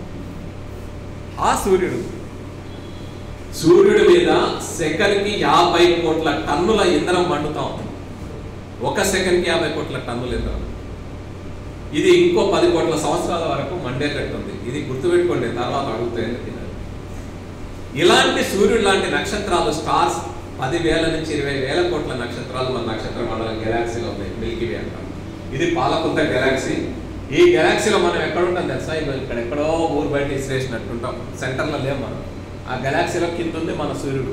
ఆ సూర్యుడు సూర్యుడి మీద సెకండ్కి యాభై కోట్ల టన్నుల ఇంధనం మండుతా ఉంది ఒక సెకండ్కి యాభై కోట్ల టన్నుల ఇంధనం ఇది ఇంకో పది కోట్ల సంవత్సరాల వరకు మండేటట్టు ఉంది ఇది గుర్తుపెట్టుకోండి తర్వాత అడుగుతాయని తినాలి ఇలాంటి సూర్యుడు లాంటి నక్షత్రాలు స్టార్స్ పదివేల నుంచి ఇరవై వేల కోట్ల నక్షత్రాలు మన నక్షత్ర మండలం గెలాక్సీలో ఉన్నాయి మిల్కీవే అంటాం ఇది పాలకుంట గెలాక్సీ ఈ గెలాక్సీలో మనం ఎక్కడ ఉంటాం తెలుసా ఇగో ఇక్కడ ఎక్కడో ఊరు బయట ఇసిరేసినట్టుంటాం సెంటర్లో లేం మనం ఆ గెలాక్సీలో కింద ఉంది మన సూర్యుడు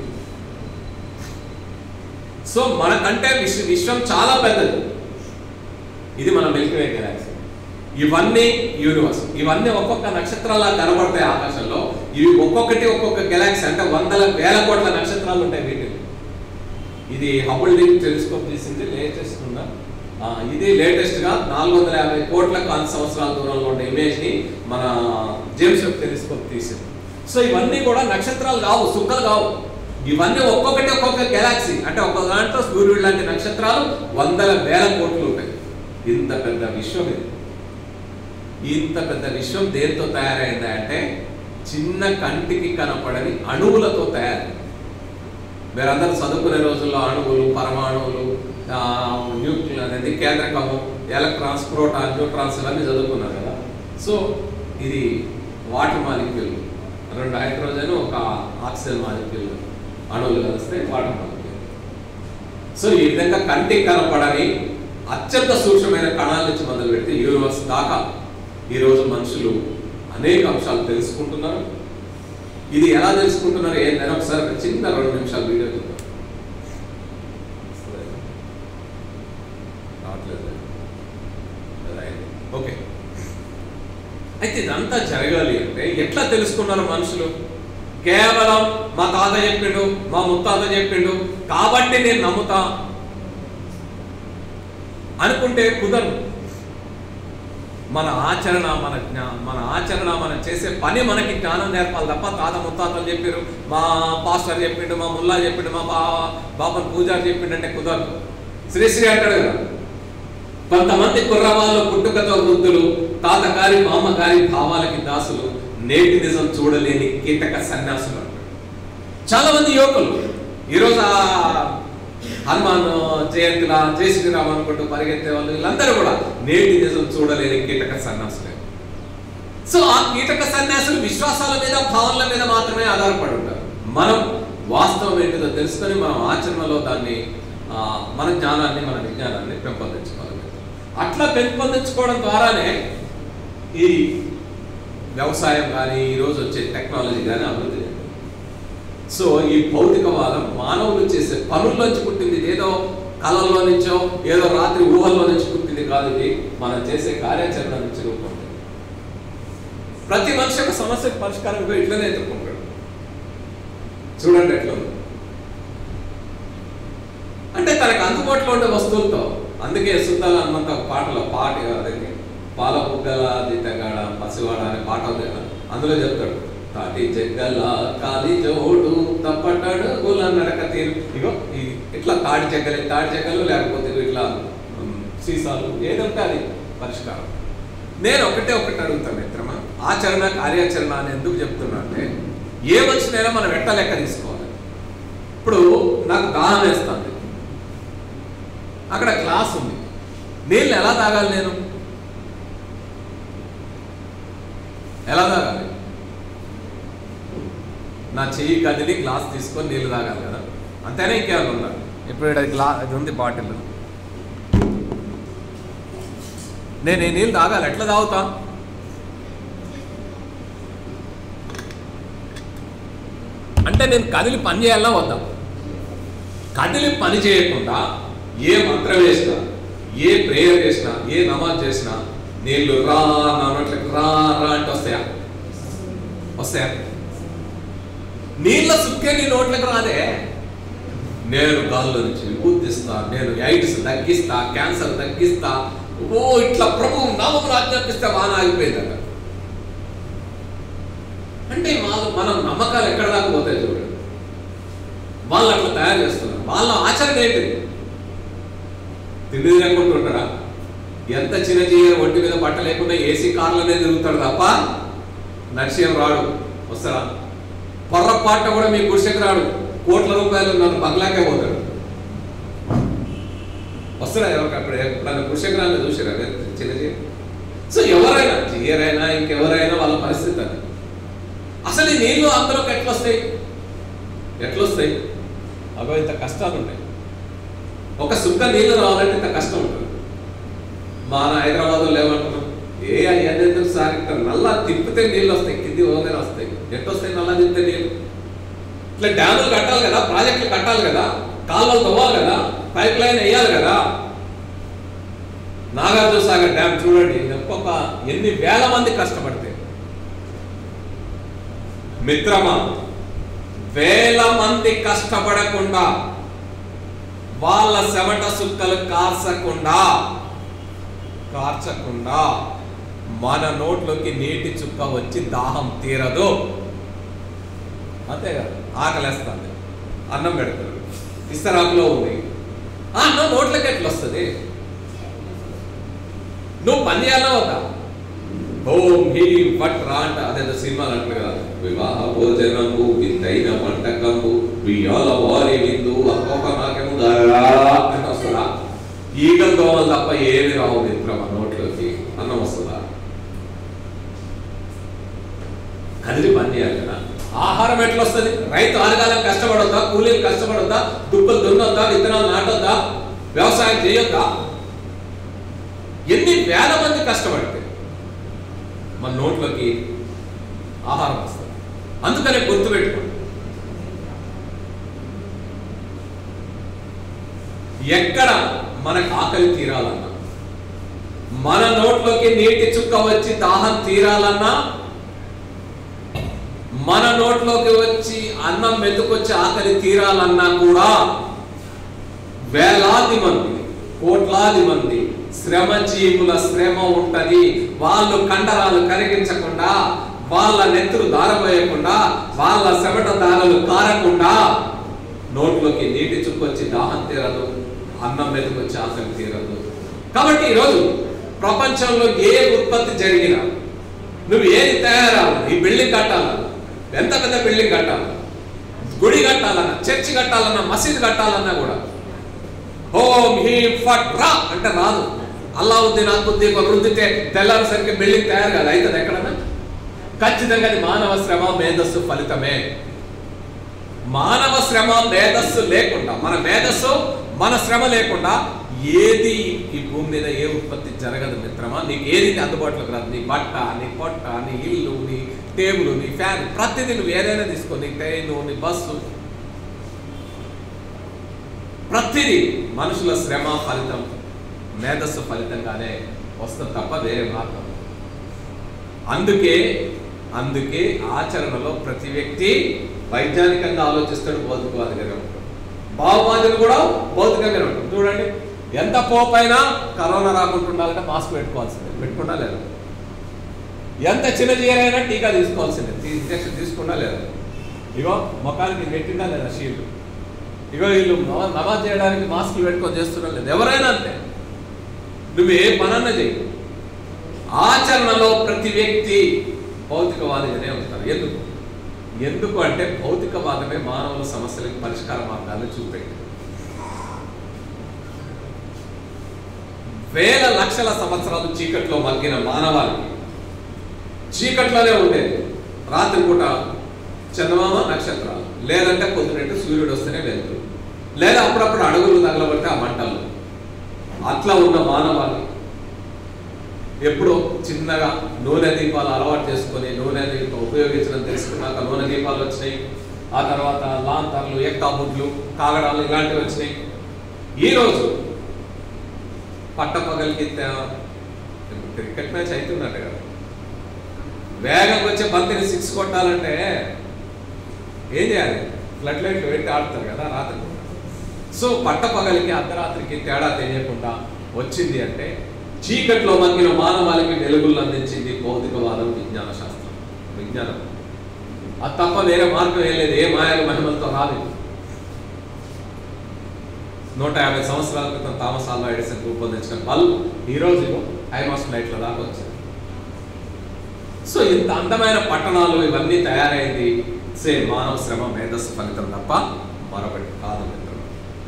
సో మనకంటే విశ్వ విశ్వం చాలా పెద్దది ఇది మన మిల్కీవే గెలాక్సీ ఇవన్నీ యూనివర్స్ ఇవన్నీ ఒక్కొక్క నక్షత్రాలా కనబడతాయి ఆకాశంలో ఇవి ఒక్కొక్కటి ఒక్కొక్క గెలాక్సీ అంటే వందల వేల కోట్ల నక్షత్రాలు ఉంటాయి వీటిలో ఇది హబుల్ డీప్ టెలిస్కోప్ తీసింది లేటెస్ట్ ఉందా ఆ, ఇది లేటెస్ట్ గా నాలుగు వందల యాభై కోట్ల కాంతి సంవత్సరాల దూరంలో ఉన్న ఇమేజ్ ని మన జేమ్స్ వెబ్ టెలిస్కోప్ తీసింది సో ఇవన్నీ కూడా నక్షత్రాలు కావు సుక్కలు కావు ఇవన్నీ ఒక్కొక్కటి ఒక్కొక్క గెలాక్సీ అంటే ఒక్కొక్క దాంట్లో సూర్యుడు లాంటి నక్షత్రాలు వందల వేల కోట్లు ఉంటాయి ఇంత పెద్ద విశ్వం ఇది ఇంత పెద్ద విశ్వం దేంతో తయారైంది అంటే చిన్న కంటికి కనపడని అణువులతో తయారు మీరందరూ చదువుకునే రోజుల్లో అణువులు పరమాణువులు ఆ, న్యూక్లియర్ అనేది కేంద్రకము ఎలక్ట్రాన్స్ ప్రోటాన్ న్యూట్రాన్స్ ఇవన్నీ చదువుకున్నారు కదా సో ఇది వాటర్ మాలిక్యూల్ రెండు హైడ్రోజన్ ఒక ఆక్సిజన్ మాలిక్యూల్ అణువులు కలిస్తే వాటర్ మాలిక్యూల్ సో ఈ విధంగా కంటికి కనపడని అత్యంత సూక్ష్మమైన కణాల నుంచి మొదలు పెడితే యూనివర్స్ దాకా ఈరోజు మనుషులు అనేక అంశాలు తెలుసుకుంటున్నారు ఇది ఎలా తెలుసుకుంటున్నారు ఏంటని ఒకసారి ఒక చిన్న రెండు నిమిషాలు వీడియో చూద్దాం రావట్లేదు లేదా అయింది. ఓకే అయితే ఇదంతా జరగాలి అంటే ఎట్లా తెలుసుకున్నారు మనుషులు కేవలం మా తాత చెప్పిండు మా ముత్తాత చెప్పిండు కాబట్టి నేను నమ్ముతా అనుకుంటే కుదరదు మన ఆచరణ మన జ్ఞా మన ఆచరణ మనం చేసే పని మనకి జ్ఞానం నేర్పాలి తప్ప తాత ముత్తాతలు చెప్పారు మా పాస్టర్ చెప్పిండు మా ముల్లా చెప్పిండు మా బా బాబన్ పూజారి చెప్పిండు అంటే కుదరదు శ్రీశ్రీ అంటాడు కదా కొంతమంది కుర్రవాళ్ళు పుట్టుకతో వృద్ధులు తాతగారి మామగారి భావాలకి దాసులు నేటి నిజం చూడలేని కీటక సన్యాసులు అంటాడు చాలా మంది యువకులు ఈరోజు ఆ హనుమాన్ జయంతిలా జై శ్రీరామ్ అనుకుంటూ పరిగెత్తే వాళ్ళు వీళ్ళందరూ కూడా నేటి నిజం చూడలేని కీటక సన్యాసులే సో ఆ కీటక సన్యాసులు విశ్వాసాల మీద భావనల మీద మాత్రమే ఆధారపడి ఉంటారు మనం వాస్తవం ఏంటిదో తెలుసుకొని మనం ఆచరణలో దాన్ని ఆ, మన జ్ఞానాన్ని మన విజ్ఞానాన్ని పెంపొందించుకోవాలి అట్లా పెంపొందించుకోవడం ద్వారానే ఈ వ్యవసాయం కానీ ఈరోజు వచ్చే టెక్నాలజీ కానీ అభివృద్ధి చెందింది. సో ఈ భౌతికవాదం మానవులు చేసే పనుల్లోంచి పుట్టింది ఇది ఏదో కళల్లో నుంచో ఏదో రాత్రి ఊహల్లో నుంచి పుట్టింది కాదు ఇది మనం చేసే కార్యాచరణ నుంచి రూపొందింది ప్రతి మనిషి ఒక సమస్యకు పరిష్కారం ఇగో ఇట్లనే ఎదుర్కొంటాడు చూడండి ఎట్లా ఉంది. అంటే తనకు అందుబాటులో ఉండే వస్తువులతో అందుకే సుద్దాల హనుమంత ఒక పాటలో పాట అదే పాల బుగ్గల దిట్టగాడ పసివాడ అనే పాట ఉంది కదా అందులో చెప్తాడు తాటి చెగ్గల కాలి జోడు తప్పటాడు గుల నడక తీరు ఇగో ఈ ఇట్లా తాడి చెగ్గలే తాడి చెగ్గలు లేకపోతే ఇగో ఇట్లా ఉమ్, సీసాలు ఏదంటే అది పరిష్కారం నేను ఒకటే ఒకటి అడుగుతాను మిత్రమా ఆచరణ కార్యాచరణ అని ఎందుకు చెప్తున్నా అంటే ఏ మనిషినైనా మనం ఎట్ట లెక్క తీసుకోవాలి ఇప్పుడు నాకు దాహం వేస్తుంది అక్కడ క్లాస్ ఉంది నీళ్ళు ఎలా తాగాలి నేను ఎలా తాగాలి నా చెయ్యి కదిలి గ్లాస్ తీసుకొని నీళ్ళు తాగాలి కదా అంతేనా ఇంకేమైనా ఉందా ఇప్పుడు ఇక్కడ గ్లా ఇది ఉంది బాటిల్ నేను ఈ నీళ్ళు తాగాలి ఎట్లా తాగుతా అంటే నేను కదిలి పని చేయాలా వద్దా కదిలి పని చేయకుండా ఏ మంత్రం వేసినా ఏ ప్రేయర్ చేసినా ఏ నమాజ్ చేసినా నీళ్ళు రా నా నోట్లకి రా రా అంటే వస్తాయా వస్తాయా నీళ్ళ సుక్కే నీ నోట్లకు రాదే నేను గాల్లో నుంచి ఉద్దిస్తా నేను ఎయిడ్స్ తగ్గిస్తా క్యాన్సర్ తగ్గిస్తా ఓ ఇట్లా ప్రభు నామమును ఆజ్ఞాపిస్తే వాన ఆగిపోయిందట అంటే మా- మనం నమ్మకాలు ఎక్కడ దాకా పోతాయి చూడండి వాళ్ళు అట్లా తయారు చేస్తున్నారు వాళ్ళ ఆచరణ ఏంటిది తిండి తినకుండా ఉంటాడా ఎంత చిన్న జీవ ఒంటి మీద బట్ట లేకుండా ఏసీ కార్లోనే తిరుగుతాడు తప్ప నడిచేం రాడు వస్తాడా పొర్రపాట కూడా మీ గుడిసెకి రాడు కోట్ల రూపాయలు నన్ను బంగ్లాకే పోతాడు వస్తాడా ఎవరికి అక్కడ ఎప్పుడైనా గుడిసెకి రాని చూసారా చిన్న జీవ సో ఎవరైనా జీయరైనా ఇంకెవరైనా వాళ్ళ పరిస్థితి అది అసలు ఈ నీళ్లు అందులోకి ఎట్లా వస్తాయి ఎట్లా వస్తాయి అగో ఇంత కష్టాలు ఉంటాయి ఒక సుక్క నీళ్ళు రావాలంటే ఇంత కష్టం ఉంటుంది మన హైదరాబాద్లో లేవంటున్నాం ఏ అవన్నీ ఎందుకు సార్ ఇక్కడ నల్లా తిప్పితే నీళ్ళు వస్తాయి కింది ఓగానే వస్తాయి ఎట్టు వస్తాయి నల్లా తిప్పితే నీళ్ళు ఇట్లా డ్యాములు కట్టాలి కదా ప్రాజెక్టులు కట్టాలి కదా కాలువలు తవ్వాలి కదా పైప్ లైన్ వేయాలి కదా నాగార్జున సాగర్ డ్యామ్ చూడండి ఒక్కొక్క ఎన్ని వేల మంది కష్టపడితే మిత్రమా వేల మంది కష్టపడకుండా వాళ్ళ చెమట సుక్కలు కార్చకుండా కార్చకుండా మన నోట్లోకి నీటి చుక్క వచ్చి దాహం తీరదు అంతే కదా ఆకలేస్తుంది అన్నం పెడతారు ఇస్తరాకులో ఉంది ఆ అన్నం నోట్లోకి ఎట్లా వస్తుంది నువ్వు పని చేయాలా వద్దా ఓం హీ వట్ రా అంట అదేదో సినిమాలు అంటారు కదా వివాహ భోజనము వింతైన వంటకము బియ్యాల వారి విందు ఒక్కొక్క నాకేమో దరా అంటే వస్తుందా ఈగల దోమలు తప్ప ఏమి రావు మిత్రమ నోట్లోకి అన్నం వస్తుందా కదిలి పని చేయాలి కదా ఆహారం ఎట్లా వస్తుంది రైతు ఆరుగాలం కష్టపడొద్దా కూలీలు కష్టపడొద్దా దుబ్బలు దున్నొద్దా విత్తనాలు నాటొద్దా వ్యవసాయం చేయొద్దా ఎన్ని వేల మంది కష్టపడితే మన నోట్లోకి ఆహారం వస్తుంది అందుకనే గుర్తుపెట్టుకోండి ఎక్కడ మనకు ఆకలి తీరాలన్నా మన నోట్లోకి నీటి చుక్క వచ్చి దాహం తీరాలన్నా మన నోట్లోకి వచ్చి అన్నం మెతుకొచ్చి ఆకలి తీరాలన్నా కూడా వేలాది మంది కోట్లాది మంది శ్రమజీవుల శ్రమ ఉంటది వాళ్ళు కండరాలు కరిగించకుండా వాళ్ళ నెత్తులు దారబోయకుండా వాళ్ళ చెమట దారలు కారకుండా నోట్లోకి నీటి చుక్కొచ్చి దాహం తీరదు అన్నం మెతుకొచ్చి ఆకలి తీరదు కాబట్టి ఈరోజు ప్రపంచంలో ఏ ఉత్పత్తి జరిగినా నువ్వు ఏది తయారావు ఈ బిల్డింగ్ కట్టాలన్నా ఎంత పెద్ద బిల్డింగ్ కట్టాలి గుడి కట్టాలన్నా చర్చి కట్టాలన్నా మసీద్ కట్టాలన్నా కూడా ఓం హీం ఫట్ రా అంటే రాదు అల్లావుద్దీన్ అద్భుద్దీన్ ఒక రుద్దితే తెల్లారిసరికి బిల్డింగ్ తయారు కాదు అవుతుంది ఎక్కడన్నా ఖచ్చితంగా అది మానవ శ్రమ మేధస్సు ఫలితమే మానవ శ్రమ మేధస్సు లేకుండా మన మేధస్సు మన శ్రమ లేకుండా ఏది ఈ భూమి మీద ఏ ఉత్పత్తి జరగదు మిత్రమా నీకు ఏది అందుబాటులోకి రాదు నీ బట్ట నీ పొట్ట నీ ఇల్లు నీ టేబుల్ నీ ఫ్యాన్ ప్రతిదీ నువ్వు ఏదైనా తీసుకో నీ ట్రైన్ నీ బస్సు ప్రతిదీ మనుషుల శ్రమ ఫలితం మేధస్సు ఫలితంగానే వస్తుంది తప్ప వేరే మార్గం అందుకే అందుకే ఆచరణలో ప్రతి వ్యక్తి వైజ్ఞానికంగా ఆలోచిస్తాడు భౌతికవాదిగానే ఉంటాడు భావవాదులు కూడా భౌతికంగానే ఉంటాడు చూడండి ఎంత పోపైనా కరోనా రాకుండా ఉండాలంటే మాస్క్ పెట్టుకోవాల్సిందే పెట్టుకున్నా లేదా ఎంత చిన్న జీరైనా టీకా తీసుకోవాల్సిందే తీ- ఇంజక్షన్ తీసుకున్నా లేదా ఇగో ముఖానికి పెట్టిందా లేదా షీల్డ్ ఇగో వీళ్ళు నమ- నమాజ్ చేయడానికి మాస్కులు పెట్టుకొని చేస్తున్నా లేదు ఎవరైనా అంతే నువ్వు ఏ పనన్నా చెయ్యి ఆచరణలో ప్రతి వ్యక్తి భౌతికవాదిగానే ఉంటారు ఎందుకు ఎందుకు అంటే భౌతికవాదమే మానవుల సమస్యలకు పరిష్కార మార్గాలను చూపెట్టి వేల లక్షల సంవత్సరాలు చీకట్లో మగ్గిన మానవాళికి చీకట్లోనే ఉండేది రాత్రిపూట చందమామ నక్షత్రాలు లేదంటే పొద్దునట్టు సూర్యుడు వస్తేనే వెళ్తుంది లేదా అప్పుడప్పుడు అడుగులు తగలబడితే ఆ మంటలు అట్లా ఉన్న మానవాళి ఎప్పుడో చిన్నగా నూనె దీపాలు అలవాటు చేసుకొని నూనె దీపం ఉపయోగించడం తెలుసుకున్నాక నూనె దీపాలు వచ్చినాయి ఆ తర్వాత లాంతర్లు ఎక్కాబుడ్లు కాగడాలు ఇలాంటివి వచ్చినాయి ఈరోజు పట్టపగలికి క్రికెట్ మ్యాచ్ అవుతుందంట కదా వేగంగా వచ్చే బంతిని సిక్స్ కొట్టాలంటే ఏం చేయాలి ఫ్లడ్ లైట్లు పెట్టి ఆడతారు కదా రాత్రి పూట. సో పట్టపగలికి అర్ధరాత్రికి తేడా తెలియకుండా వచ్చింది అంటే చీకట్లో మగ్గిన మానవాళికి వెలుగులు అందించింది భౌతికవాదం విజ్ఞాన శాస్త్రం విజ్ఞానం అది తప్ప వేరే మార్గం ఏం లేదు ఏ మాయలు మహిమలతో రాలేదు నూట యాభై సంవత్సరాల క్రితం థామస్ ఆల్వా ఎడిసన్ రూపొందించిన బల్బ్ ఈ రోజు హైమాస్ లైట్ల దాకా వచ్చింది సో ఇంత అందమైన పట్టణాలు ఇవన్నీ తయారైంది సే మానవ శ్రమ మేధస్సు ఫలితం తప్ప మరొకటి కాదు మిత్రులు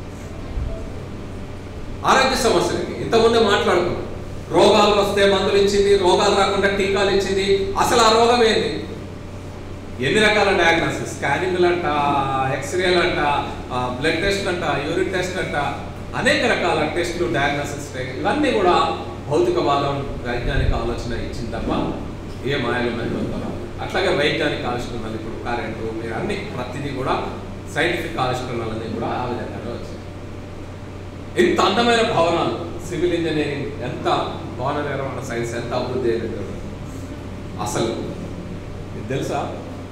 ఆరోగ్య సమస్యలకి ఇంతకుముందే మాట్లాడుకున్నాం రోగాలు వస్తే మందులు ఇచ్చింది రోగాలు రాకుండా టీకాలు ఇచ్చింది అసలు ఆ రోగం ఏంటి ఎన్ని రకాల డయాగ్నోసిస్ స్కానింగ్లు అంట ఎక్స్రేలు అంట బ్లడ్ టెస్ట్ అంట యూరిన్ టెస్ట్ అంట అనేక రకాల టెస్టులు డయాగ్నోసిస్ ఇవన్నీ కూడా భౌతికవాదం వైజ్ఞానిక ఆలోచన ఇచ్చింది తప్ప ఏ మాయలు మహిమలు అట్లాగే వైజ్ఞానిక ఆవిష్కరణలు ఇప్పుడు కరెంటు మీరు అన్ని ప్రతిదీ కూడా సైంటిఫిక్ ఆవిష్కరణలన్నీ కూడా ఆ విధంగానే వచ్చాయి ఇంత అందమైన భవనాలు సివిల్ ఇంజనీరింగ్ ఎంత భవన నిర్మాణ సైన్స్ ఎంత అభివృద్ధి అయినట్టు అసలు ఇది తెలుసా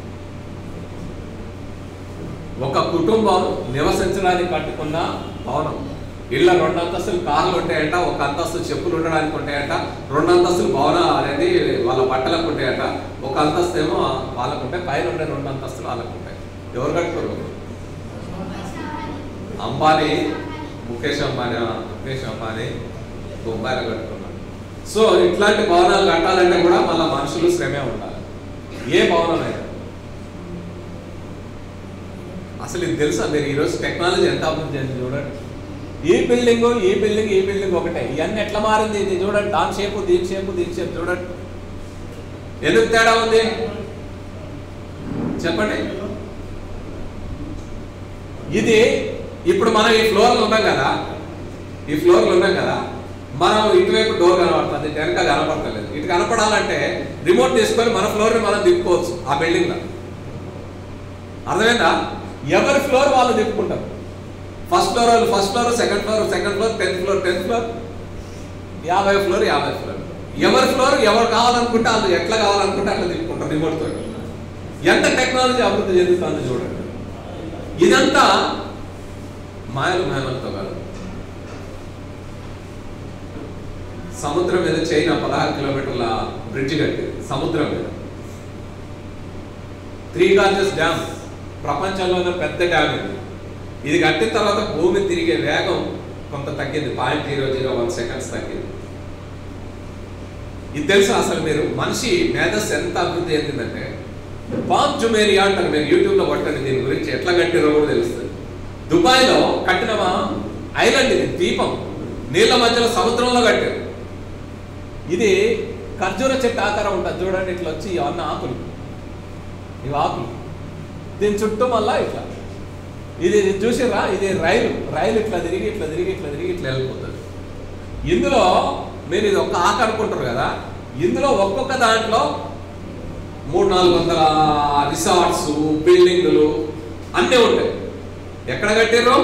ఒక కుటుంబం నివసించడానికి కట్టుకున్న భవనం ఇళ్ళ రెండు అంతస్తులు కార్లు ఉంటాయంట ఒక అంతస్తు చెప్పులు ఉండడానికి ఉంటాయంట రెండు అంతస్తులు భవనం అనేది వాళ్ళ బట్టలకు ఉంటాయంట ఒక అంతస్తు ఏమో వాళ్ళకు ఉంటాయి పైన ఉండే రెండు అంతస్తులు వాళ్ళకు ఉంటాయి ఎవరు కట్టుకోరు అంబానీ ముఖేష్ అంబానీ ముఖేష్ అంబానీ బొంబాయిలో కట్టుకున్నాడు సో ఇట్లాంటి భవనాలు కట్టాలంటే కూడా మళ్ళీ మనుషులు శ్రమే ఉండాలి ఏ భవనం అయినా అసలు ఇది తెలుసా మీరు ఈరోజు టెక్నాలజీ ఎంత అభివృద్ధి చెందింది చూడండి ఈ బిల్డింగ్ ఈ బిల్డింగ్ ఈ బిల్డింగ్ ఒకటే ఇవన్నీ ఎట్లా మారింది ఇది చూడండి దాని షేపు దీని షేపు దీని షేపు చూడండి ఎందుకు తేడా ఉంది చెప్పండి ఇది ఇప్పుడు మనం ఈ ఫ్లోర్లో ఉన్నాం కదా ఈ ఫ్లోర్లో ఉన్నాం కదా మనం ఇటువైపు డోర్ కనబడుతుంది వెనక కనపడతలేదు ఇటు కనపడాలంటే రిమోట్ తీసుకొని మన ఫ్లోర్ని మనం తిప్పుకోవచ్చు ఆ బిల్డింగ్లో అర్థమైందా ఎవరి ఫ్లోర్ వాళ్ళు తిప్పుకుంటారు ఫస్ట్ ఫ్లోర్ వాళ్ళు first floor second floor second floor tenth floor tenth floor యాభై ఫ్లోర్ యాభై ఫ్లోర్ ఎవరి ఫ్లోర్ ఎవరు కావాలనుకుంటే వాళ్ళు ఎట్లా కావాలనుకుంటే అట్లా తిప్పుకుంటారు రిమోట్ తోటి ఎంత టెక్నాలజీ అభివృద్ధి చెందుతుందో చూడండి ఇదంతా మాయలు మాయలతో కాదు సముద్రం మీద చైనా పదహారు కిలోమీటర్ల బ్రిడ్జ్ కట్టింది సముద్రం మీద త్రీ గార్జెస్ డ్యామ్ ప్రపంచంలోనే పెద్ద డ్యామ్ ఇది ఇది కట్టిన తర్వాత భూమి తిరిగే వేగం కొంత తగ్గింది point zero zero one seconds తగ్గింది ఇది తెలుసా అసలు మీరు మనిషి మేధస్సు ఎంత అభివృద్ధి చెందిందంటే పామ్ జుమేరియా అంటారు మీరు యూట్యూబ్లో కొట్టండి దీని గురించి ఎట్లా కట్టిరో కూడా తెలుస్తుంది దుబాయ్లో కట్టిన ఐలాండ్ ఇది ద్వీపం నీళ్ళ మధ్యలో సముద్రంలో కట్టారు ఇది ఖర్జూర చెట్టు ఆకారం ఉంటుంది చూడండి ఇట్లా వచ్చి ఇవన్నీ ఆకులు ఇవి ఆకులు దీని చుట్టూ మళ్ళా ఇట్లా ఇది చూసిరా ఇది రైలు రైలు ఇట్లా తిరిగి ఇట్లా తిరిగి ఇట్లా తిరిగి ఇట్లా వెళ్ళిపోతుంది ఇందులో మీరు ఇది ఒక్క ఆకు అనుకుంటారు కదా ఇందులో ఒక్కొక్క దాంట్లో మూడు నాలుగు వందల రిసార్ట్స్ బిల్డింగులు అన్నీ ఉంటాయి ఎక్కడ కట్టారు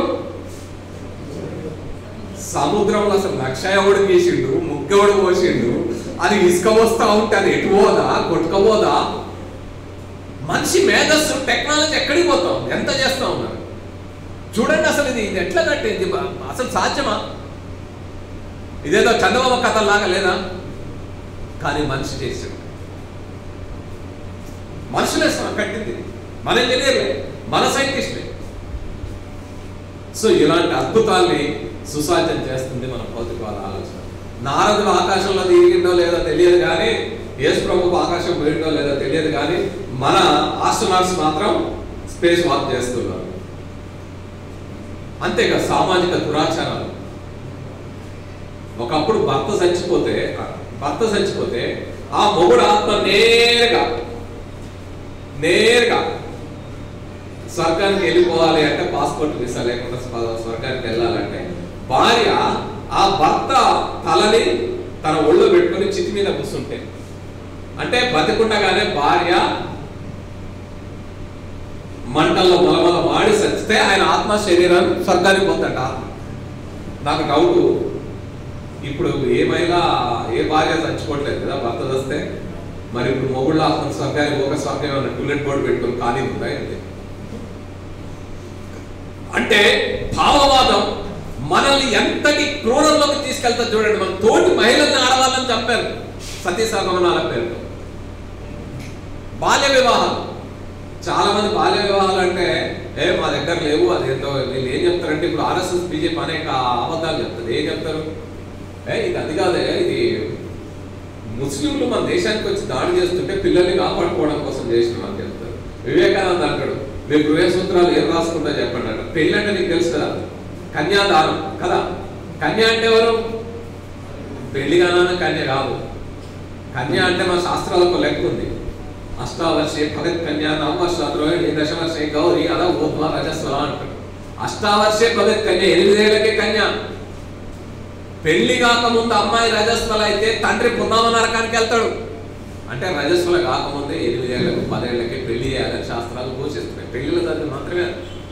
సముద్రంలో అసలు లక్ష ఎవడు గీసిండు ముగ్గెవడు పోసిండు అది ఇసుక వస్తా ఉంటే అది ఎటు పోదా కొట్టుకపోదా మనిషి మేధస్సు టెక్నాలజీ ఎక్కడికి పోతాం ఎంత చేస్తా ఉన్నారు చూడండి అసలు ఇది ఇది ఎట్లా కట్టింది బ- అసలు సాధ్యమా ఇదేదో చందమామ కథలాగా లేదా కానీ మనిషి చేసాడు మనుషులే స- కట్టింది మన ఇంజనీర్లే మన సైంటిస్టులే సో ఇలాంటి అద్భుతాల్ని సుసాధ్యం చేస్తుంది మన భౌతికవాద ఆలోచన నారదుడు ఆకాశంలో తిరిగిందో లేదో తెలియదు కానీ యేసు ప్రభుకు ఆకాశం పోయిందో లేదో తెలియదు కానీ మన ఆస్ట్రోనాట్స్ మాత్రం స్పేస్ వాక్ చేస్తున్నారు అంతేగా సామాజిక దురాచారాలు ఒకప్పుడు భర్త చచ్చిపోతే భర్త చచ్చిపోతే ఆ మొగుడు ఆత్మ నేరుగా నేరుగా స్వర్గానికి వెళ్ళిపోవాలి అంటే పాస్పోర్ట్ వీసా లేకుండా స్వ- స్వర్గానికి వెళ్ళాలంటే భార్య ఆ భర్త తలని తన ఒళ్ళో పెట్టుకొని చితి మీద కూర్చుంటే అంటే బతికుండగానే భార్య మంటల్లో మొలమల వాడి చచ్చితే ఆయన ఆత్మ శరీరం స్వర్గానికి పోతాట ఆత్మ నాకు డౌట్ ఇప్పుడు ఏమైనా ఏ భార్య చచ్చిపోవట్లేదు కదా భర్త చస్తే మరి ఇప్పుడు మొగుళ్ళ ఆత్మ స్వర్గానికి ఒక స్వర్గం ఏమన్నా టూలెట్ బోర్డు పెట్టుకొని ఖాళీ ఉందా ఏంటి అంటే భావవాదం మనల్ని ఎంతటి క్రూరంలోకి తీసుకెళ్తా చూడండి మన తోటి మహిళల్ని ఆడవాళ్ళని చంపారు సతీ సగమనాల పేరుతో బాల్య వివాహాలు చాలా మంది బాల్య వివాహాలు అంటే ఏ మా దగ్గర లేవు అదేంటో వీళ్ళు ఏం చెప్తారంటే ఇప్పుడు ఆర్ఎస్ఎస్ బీజేపీ అనేక అబద్ధాలు చెప్తుంది ఏం చెప్తారు ఏ ఇది అది కాదే ఇది ముస్లింలు మన దేశానికి వచ్చి దాడి చేస్తుంటే పిల్లల్ని కాపాడుకోవడం కోసం చేసిన అని చెప్తారు వివేకానంద అంటాడు మీ గృహ సూత్రాలు ఏం రాసుకుంటా చెప్పండి అంట పెళ్ళి అంటే నీకు తెలుసు కదా కన్యాదానం కదా కన్య అంటే ఎవరు పెళ్లి కానాన కన్య కాదు కన్య అంటే మా శాస్త్రాలకు లెక్క ఉంది అష్టావర్షే భగత్ కన్యా నవవర్షాద్రోహిణి దశవర్షే గౌరి అలా ఊర్ధ్వ రజస్వల అంటాడు అష్టావర్షే భగత్ కన్య ఎనిమిదేళ్లకే కన్య పెళ్లి కాకముందు అమ్మాయి రజస్వల అయితే తండ్రి పున్నామ నరకానికి వెళ్తాడు అంటే రజస్వల కాకముందే ఎనిమిదేళ్లకు పదేళ్లకి పెళ్లి చేయాలని శాస్త్రాలు ఘోషిస్తున్నాయి పెళ్లిలో చదివి మాత్రమే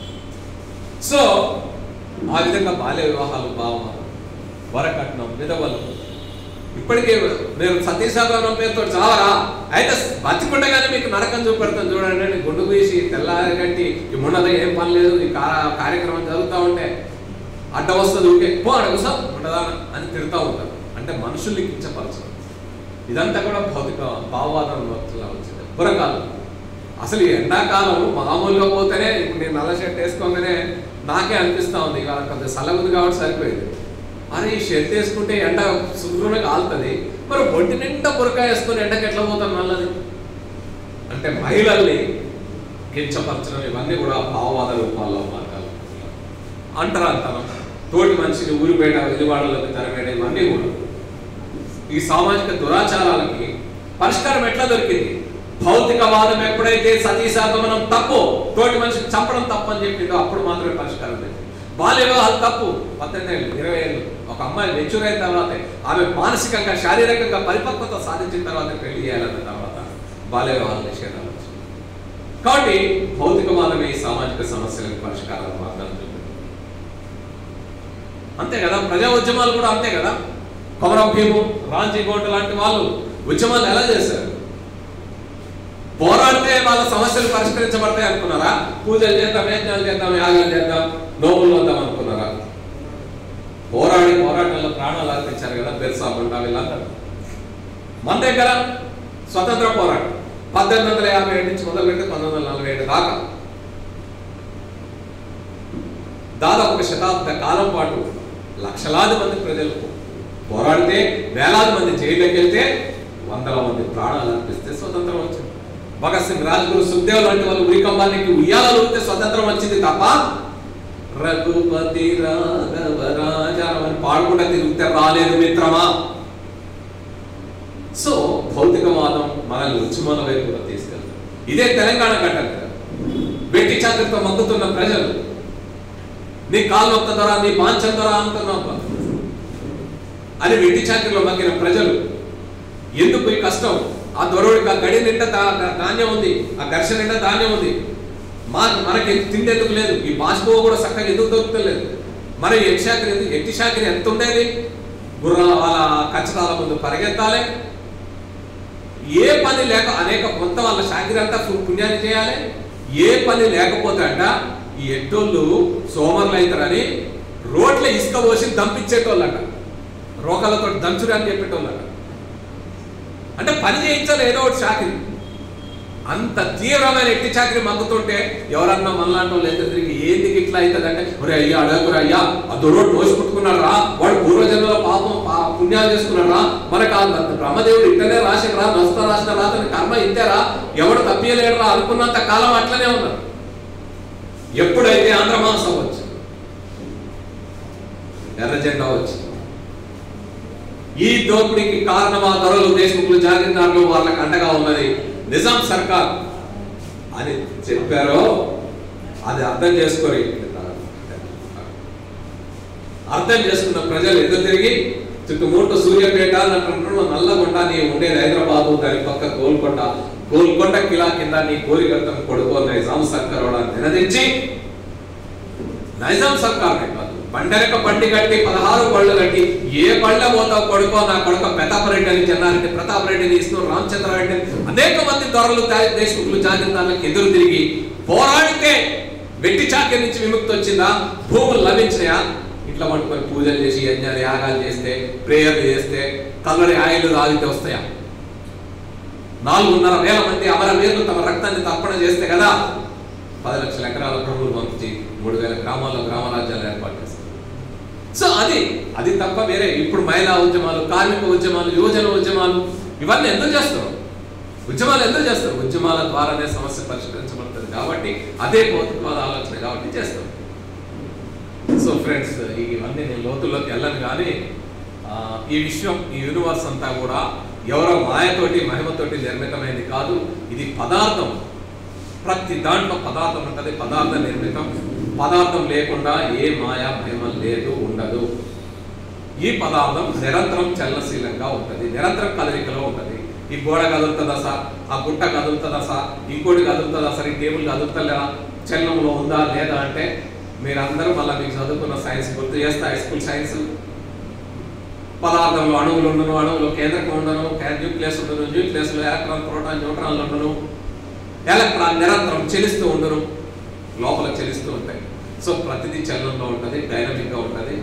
సో ఆ విధంగా బాల్య వివాహాలు భావమాలు వరకట్నం విధవలు ఇప్పటికే నేను సతీసాగరం పేరుతో చావరా అయితే బతికుండగానే మీకు నరకం చూపెడతాను చూడండి అని గుండు వేసి తెల్లారి కట్టి ఈ ముండద ఏం పని లేదు ఈ కా- కార్యక్రమం జరుగుతూ ఉంటే అడ్డ వస్తుంది ఊకే పో అడుగు సార్ ఉండదా అని తిడతా ఉంటారు అంటే మనుషుల్ని కించపరచడం ఇదంతా కూడా భౌతిక భావవాదం వచ్చింది పురకాలం అసలు ఈ ఎండాకాలం మామూలుగా పోతేనే ఇప్పుడు నేను నల్ల షర్ట్ వేసుకోగానే నాకే అనిపిస్తా ఉంది ఇవాళ కొంత చల్లగా ఉంది కాబట్టి సరిపోయింది అరే ఈ షర్ట్ వేసుకుంటే ఎండ శుభ్రంగా కాలుతుంది మరి ఒంటి నిండా బురకాయ వేసుకొని ఎండకి ఎట్లా పోతాను నల్లది అంటే మహిళల్ని కించపరచడం ఇవన్నీ కూడా భావవాద రూపాల్లో మార్గాలు అంటరాంతరం తోటి మనిషిని ఊరిపేట వెలువాడలోకి తరవేయడం ఇవన్నీ కూడా ఈ సామాజిక దురాచారాలకి పరిష్కారం ఎట్లా దొరికింది భౌతికవాదం ఎప్పుడైతే సతీ సాగమనం తప్పు తోటి మనిషిని చంపడం తప్పు అని చెప్పిందో అప్పుడు మాత్రమే పరిష్కారం దొరికింది బాల్య వివాహాలు తప్పు పద్దెనిమిది ఏళ్ళు ఇరవై ఏళ్ళు ఒక అమ్మాయి మెచ్యూర్ అయిన తర్వాత ఆమె మానసికంగా శారీరకంగా పరిపక్వత సాధించిన తర్వాత పెళ్లి చేయాలన్న తర్వాత బాల్య వివాహాలు నిషేధాలు వచ్చింది. కాబట్టి భౌతికవాదమే ఈ సామాజిక సమస్యలకు పరిష్కారాలు మార్గాలు చూపింది అంతే కదా ప్రజా ఉద్యమాలు కూడా అంతే కదా కొమరం భీము రాంజీ గోండ లాంటి వాళ్ళు ఉద్యమాలు ఎలా చేశారు పోరాడితే వాళ్ళ సమస్యలు పరిష్కరించబడతాయి అనుకున్నారా పూజలు చేద్దాం యజ్ఞాలు చేద్దాం యాగాలు చేద్దాం నోములు వద్దాం అనుకున్నారా పోరాడి పోరాటంలో ప్రాణాలు అర్పించారు కదా బిర్సా ముండా వీళ్ళందరూ మన దగ్గర స్వతంత్ర పోరాటం పద్దెనిమిది వందల యాభై ఏడు నుంచి మొదలు పెడితే పంతొమ్మిది వందల నలభై ఏడు దాకా దాదాపు ఒక శతాబ్ద కాలం పాటు లక్షలాది మంది ప్రజలు పోరాడితే వేలాది మంది జైల్లోకి వెళ్తే వందల మంది ప్రాణాలు అర్పిస్తే స్వతంత్రం వచ్చింది భగత్ సింగ్ రాజ్గురు సుఖదేవ్ లాంటి వాళ్ళు ఉరికంబానికి ఉయ్యాలలో ఊరితే స్వతంత్రం వచ్చింది తప్ప రఘుపతి రాఘవ రాజారాం అని పాడుకుంటా తిరిగితే రాలేదు మిత్రమా సో భౌతికవాదం మనల్ని ఉద్యమాల వైపు కూడా తీసుకెళ్తారు ఇదే తెలంగాణ ఘట్టం కదా వెట్టి చాకరితో మగ్గుతున్న ప్రజలు నీ కాలు నొక్క ధర నీ పాంచం ధర అంటున్నావు అని వెట్టి చాకరిలో మగ్గిన ప్రజలు ఎందుకు ఈ కష్టం ఆ దొరవుడికి ఆ గడి నిండా దా- దా- ధాన్యం ఉంది ఆ ఘర్షణ నిండా ధాన్యం ఉంది మా మనకి తిండి ఎందుకు లేదు ఈ బాష్పో కూడా చక్కగా ఎందుకు దొరుకుతలేదు మరి ఎట్టి శాఖరి ఎందుకు ఎట్టి శాఖరి ఎంత ఉండేది గుర్రాల వాళ్ళ కచ్చడాల ముందు పరిగెత్తాలి ఏ పని లేక అనేక మొత్తం వాళ్ళ శాఖరి అంతా పు- పుణ్యాన్ని చేయాలి ఏ పని లేకపోతే అంట ఈ ఎట్టోళ్ళు సోమరులు అవుతారని రోడ్ల ఇసుక పోసి దంపించేటోళ్ళట రోకలతో దంచుడు అని చెప్పేటోళ్ళట అంటే పని చేయించాలి ఏదో ఒకటి చాకరి అంత తీవ్రమైన ఎట్టి చాకరి మగ్గుతుంటే ఎవరన్నా మనలాంటి వాళ్ళు ఎంత తిరిగి ఏంది ఇట్లా అవుతుంది అంటే ఒరే అయ్యా అడగకురా అయ్యా ఆ దొరోడు నోసి పుట్టుకున్నారా వాడు పూర్వజన్మలో పాపం పా- పుణ్యాలు చేసుకున్నారా మనకు ఆ బ్రహ్మదేవుడు ఇట్టనే రాసిరా నస్త రాసిన రాతని కర్మ ఇచ్చారా ఎవడు తప్పియలేడరా అనుకున్నంత కాలం అట్లనే ఉన్నారు ఎప్పుడైతే ఆంధ్ర మాసం వచ్చింది ఎర్ర జెండా వచ్చింది ఈ దోపిడీకి కారణమా ధరలు దేశముఖులు జాగీర్దారులు వాళ్ళకి అండగా ఉన్నది నిజాం సర్కార్ అని చెప్పారో అది అర్థం చేసుకొని అర్థం చేసుకున్న ప్రజలు ఎదురు తిరిగి చుట్టుముట్టు సూర్యపేట అంటున్నాడు నల్లగొండ నీ ఉండేది హైదరాబాదు దాని పక్క గోల్కొండ గోల్కొండ కిలా కింద నీ కోరికర్తం కొడుకో నిజాం సర్కార్ వాళ్ళని నినదించి నైజాం సర్కార్ కాదు బండెనక బండి కట్టి పదహారు బళ్ళు కట్టి ఏ బళ్ళ పోతావు కొడుకో నా కొడుకు ప్రతాపరెడ్డి అని చెన్నారెడ్డి ప్రతాపరెడ్డిని ఇస్తూ రామచంద్రారెడ్డి అనేక మంది దొరలు దా- దేశముఖులు జాగీర్దారులకు ఎదురు తిరిగి పోరాడితే వెట్టి చాకరి నుంచి విముక్తి వచ్చిందా భూములు లభించినాయా ఇట్లా ఇంట్లో పట్టుకొని పూజలు చేసి యజ్ఞాలు యాగాలు చేస్తే ప్రేయర్లు చేస్తే కల్లడి ఆయిల్ తాగితే వస్తాయా నాలుగున్నర వేల మంది అమరవీరులు తమ రక్తాన్ని తర్పణ చేస్తే కదా పది లక్షల ఎకరాల భూములు పంపించి మూడు వేల గ్రామాల్లో గ్రామ రాజ్యాలు ఏర్పాటు చేస్తారు సో అది అది తప్ప వేరే ఇప్పుడు మహిళా ఉద్యమాలు కార్మిక ఉద్యమాలు యువజన ఉద్యమాలు ఇవన్నీ ఎందుకు చేస్తారు ఉద్యమాలు ఎందుకు చేస్తారు ఉద్యమాల ద్వారానే సమస్య పరిష్కరించబడుతుంది కాబట్టి అదే భౌతికవాద ఆలోచన కాబట్టి చేస్తాం సో ఫ్రెండ్స్ ఇవన్నీ నేను లోతుల్లోకి వెళ్ళను కానీ ఆ, ఈ విషయం ఈ యూనివర్స్ అంతా కూడా ఎవరో మాయతోటి మహిమతోటి నిర్మితమైంది కాదు ఇది పదార్థం ప్రతి దాంట్లో పదార్థం ఉంటుంది పదార్థ నిర్మితం పదార్థం లేకుండా ఏ మాయా మహిమ లేదు ఉండదు ఈ పదార్థం నిరంతరం చలనశీలంగా ఉంటుంది నిరంతరం కదలికలో ఉంటుంది ఈ గోడ కదులుతుందా సార్ ఆ గుట్ట కదులుతుందా సార్ ఇంకోటి కదులుతుందా సార్ ఈ టేబుల్ కదులుతలేదా చలనంలో ఉందా లేదా అంటే మీరందరూ మళ్ళీ మీకు చదువుకున్న సైన్స్ గుర్తు చేస్తే హై స్కూల్ సైన్స్ పదార్థంలో అణువులు ఉండను అణువులో కేంద్రకం ఉండను న్యూక్లియస్ ఉండను న్యూక్లియస్ లో ఎలక్ట్రాన్ ప్రోటాన్ న్యూట్రాన్లు ఉండను ఎలక్ట్రాన్ నిరంతరం చెలిస్తూ ఉండను లోపల చెలిస్తూ ఉంటాయి సో ప్రతిదీ చలనంలో ఉంటుంది డైనమిక్ గా ఉంటుంది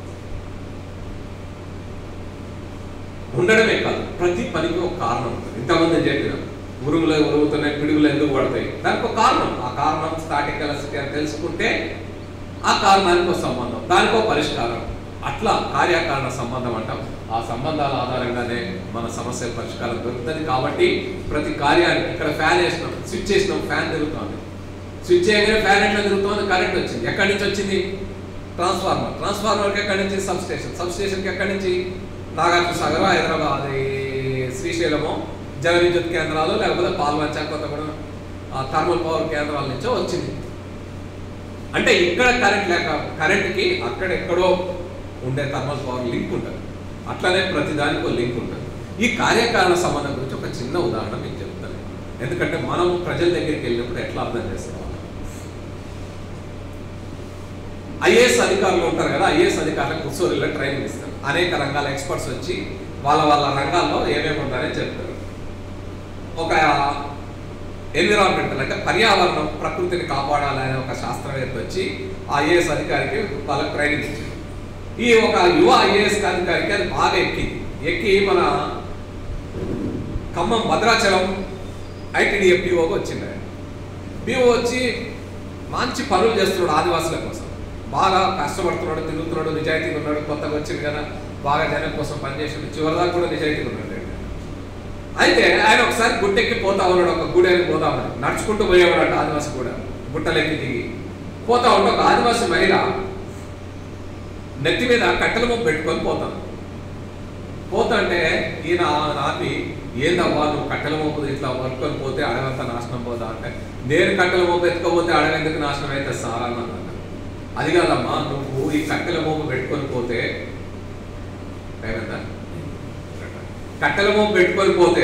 ఉండడమే కాదు ప్రతి పనికి ఒక కారణం ఉంటుంది ఇంతమంది నేను చెప్పిన ఉరుగులు ఉరుగుతున్నాయి పిడుగులు ఎందుకు పడతాయి దానికి ఒక కారణం ఆ కారణం స్టాటిక్ ఎలసిటీ అని తెలుసుకుంటే ఆ కారణానికి ఒక సంబంధం దానికి ఒక పరిష్కారం అట్లా కార్యకారణ సంబంధం అంటాం ఆ సంబంధాల ఆధారంగానే మన సమస్య పరిష్కారం దొరుకుతుంది కాబట్టి ప్రతి కార్యానికి ఇక్కడ ఫ్యాన్ వేసినాం స్విచ్ చేసినాం ఫ్యాన్ తిరుగుతోంది స్విచ్ చేయగానే ఫ్యాన్ ఎట్లా తిరుగుతోంది కరెంట్ వచ్చింది ఎక్కడి నుంచి వచ్చింది ట్రాన్స్ఫార్మర్ ట్రాన్స్ఫార్మర్కి ఎక్కడి నుంచి సబ్ స్టేషన్ సబ్ స్టేషన్కి ఎక్కడి నుంచి నాగార్జున సాగర్ హైదరాబాద్ ఈ శ్రీశైలము జల విద్యుత్ కేంద్రాలు లేకపోతే పాల్వంచ కొత్తగూడెం ఆ థర్మల్ పవర్ కేంద్రాల నుంచో వచ్చింది అంటే ఇక్కడ కరెంట్ లేక కరెంట్కి అక్కడ ఎక్కడో ఉండే థర్మల్ పవర్ లింక్ ఉంటుంది అట్లనే ప్రతి దానికి ఒక లింక్ ఉంటుంది ఈ కార్యకారణ సంబంధం గురించి ఒక చిన్న ఉదాహరణ మీకు చెప్తాను ఎందుకంటే మనం ప్రజల దగ్గరికి వెళ్ళినప్పుడు ఎట్లా అర్థం చేసుకోవాలి ఐఏఎస్ అధికారులు ఉంటారు కదా ఐఏఎస్ అధికారులకు కుసూరిలో ట్రైనింగ్ ఇస్తారు అనేక రంగాల ఎక్స్పర్ట్స్ వచ్చి వాళ్ళ వాళ్ళ రంగాల్లో ఏమేమి ఉన్నారని చెప్తారు ఒక ఎన్విరాన్మెంటల్ అంటే పర్యావరణం ప్రకృతిని కాపాడాలనే ఒక శాస్త్రవేత్త వచ్చి ఆ ఐఏఎస్ అధికారికి వాళ్ళకి ట్రైనింగ్ ఇచ్చారు ఈ ఒక యువ ఐఏఎస్ అధికారికి అది బాగా ఎక్కింది ఎక్కి మన ఖమ్మం భద్రాచలం ఐటీడీఎఫ్ పిఓకి వచ్చింది ఆయన పిఓ వచ్చి మంచి పనులు చేస్తున్నాడు ఆదివాసుల కోసం బాగా కష్టపడుతున్నాడు తిరుగుతున్నాడు నిజాయితీగా ఉన్నాడు కొత్తగా వచ్చింది కదా బాగా జనం కోసం పనిచేసాడు చివరిదాకా కూడా నిజాయితీగా ఉన్నాడు ఆయన. అయితే ఆయన ఒకసారి గుట్టెక్కి పోతా ఉన్నాడు ఒక గూడెకి పోతా ఉన్నాడు నడుచుకుంటూ పోయేవాడు ఆదివాసి కూడా గుట్టలెక్కి దిగి పోతా ఉంటే ఒక ఆదివాసి మహిళ నెత్తి మీద కట్టెల మొక్క పెట్టుకొని పోతాను పోతుంటే ఈయన నాపి ఏందవ్వా నువ్వు కట్టెల మోపు ఇట్లా పట్టుకొని పోతే అడవంతా నాశనం పోతా అంటే నేను కట్టెల మోపు ఎత్తుకోపోతే అడవి ఎందుకు నాశనం అయితే సార్ అని అన్నాడు అది కాదమ్మా నువ్వు ఈ కట్టెల మోపు పెట్టుకొని పోతే ఏమైందా కట్టెల మోపు పెట్టుకొని పోతే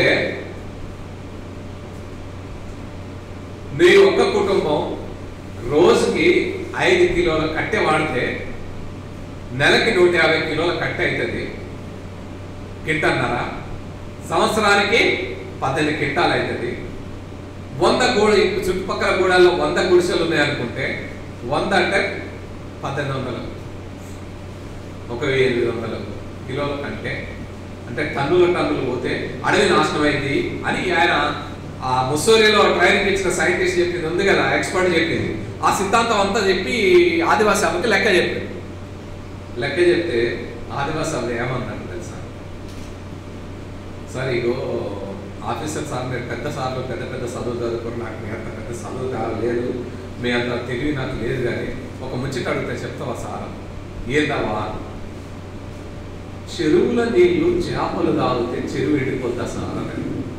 నీ ఒక్క కుటుంబం రోజుకి ఐదు కిలోల కట్టె వాడితే నెలకి నూట యాభై కిలోల కట్టె అవుతుంది కింటన్నర సంవత్సరానికి పద్దెనిమిది కింటాలు అవుతుంది వంద గూడ చుట్టుపక్కల గూడాల్లో వంద గుడిసెలు ఉన్నాయనుకుంటే వంద అంటే పద్దెనిమిది వందలు ఒక వెయ్యి ఎనిమిది వందలు కిలోల కంటే అంటే టన్నుల టన్నులు పోతే అడవి నాశనమైంది అని ఆయన ఆ ముస్సోరిలో ట్రైనింగ్ ఇచ్చిన సైంటిస్ట్ చెప్పింది ఉంది కదా ఎక్స్పర్ట్ చెప్పింది ఆ సిద్ధాంతం అంతా చెప్పి ఆదివాసి సభకి లెక్క చెప్పింది లెక్క చెప్తే ఆదివాసి సభ ఏమన్నాడు తెలుసా సార్ ఇగో ఆఫీసర్ సార్ మీరు పెద్ద సార్లు పెద్ద పెద్ద చదువు చదువుకుని నాకు మీ అంత పెద్ద చదువు కా- లేదు మీ అంత తెలివి నాకు లేదు కానీ ఒక ముచ్చట అడిగితే చెప్తావా సార్ ఏందవా చెరువుల నీళ్లు చేపలు తాగితే చెరువు ఎండిపోద్దా సార్ అని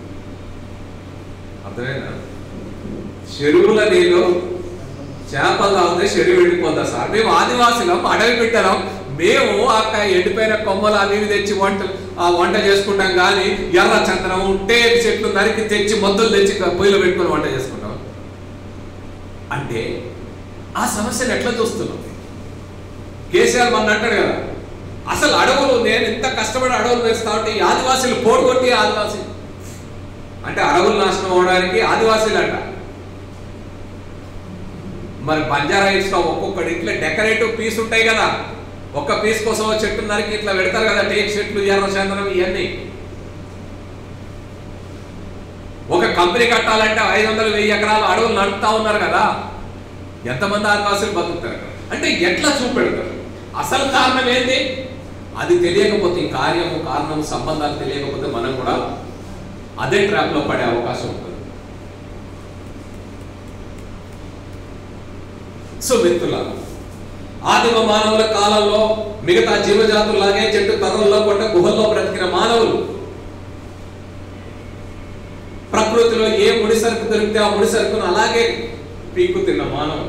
అర్థమైనా చెరువుల నీళ్లు చేపలు తాగితే చెరువు ఎండిపోద్దా సార్ మేము ఆదివాసులం అడవి పెట్టాం మేము అక్కడ ఎండిపోయిన కొమ్మలు అవి ఇవి తెచ్చి వంట ఆ వంట చేసుకుంటాం కానీ ఎర్ర చందనం టేకు చెట్లు నరికి తెచ్చి మొద్దలు తెచ్చి పొయ్యిలో పెట్టుకొని వంట చేసుకుంటాం అంటే ఆ సమస్యను ఎట్లా చూస్తున్నాం కేసీఆర్ మన అంటాడు కదా అసలు అడవులు నేను ఇంత కష్టపడి అడవులు వేస్తా ఉంటే ఈ ఆదివాసీలు పోడుకొట్టి ఆదివాసీ అంటే అడవులు నాశనం అవడానికి ఆదివాసీలు అంట మరి బంజారా హిల్స్ లో ఒక్కొక్కటి ఇట్లా డెకరేటివ్ పీస్ ఉంటాయి కదా ఒక్క పీస్ కోసం ఓ చెట్టు నరికి ఇట్లా పెడతారు కదా టేక్ చెట్లు ఎర్ర చందనం ఇవన్నీ ఒక కంపెనీ కట్టాలంటే ఐదు వందలు వెయ్యి ఎకరాలు అడవులు నడుపుతా ఉన్నారు కదా ఎంతమంది ఆదివాసులు బతుకుతారు అక్కడ అంటే ఎట్లా చూపెడతారు అసలు కారణం ఏంటి అది తెలియకపోతే ఈ కార్యము కారణం సంబంధాలు తెలియకపోతే మనం కూడా అదే ట్రాప్ లో పడే అవకాశం ఉంటుంది సో మిత్రులారా ఆదిమ మానవుల కాలంలో మిగతా జీవజాతుల్లాగే చెట్టు తరల్లో కొండ గుహల్లో బ్రతికిన మానవులు ప్రకృతిలో ఏ ముడి సరుకు దొరికితే ఆ ముడి సరుకును అలాగే పీక్కు తిన్న మానవులు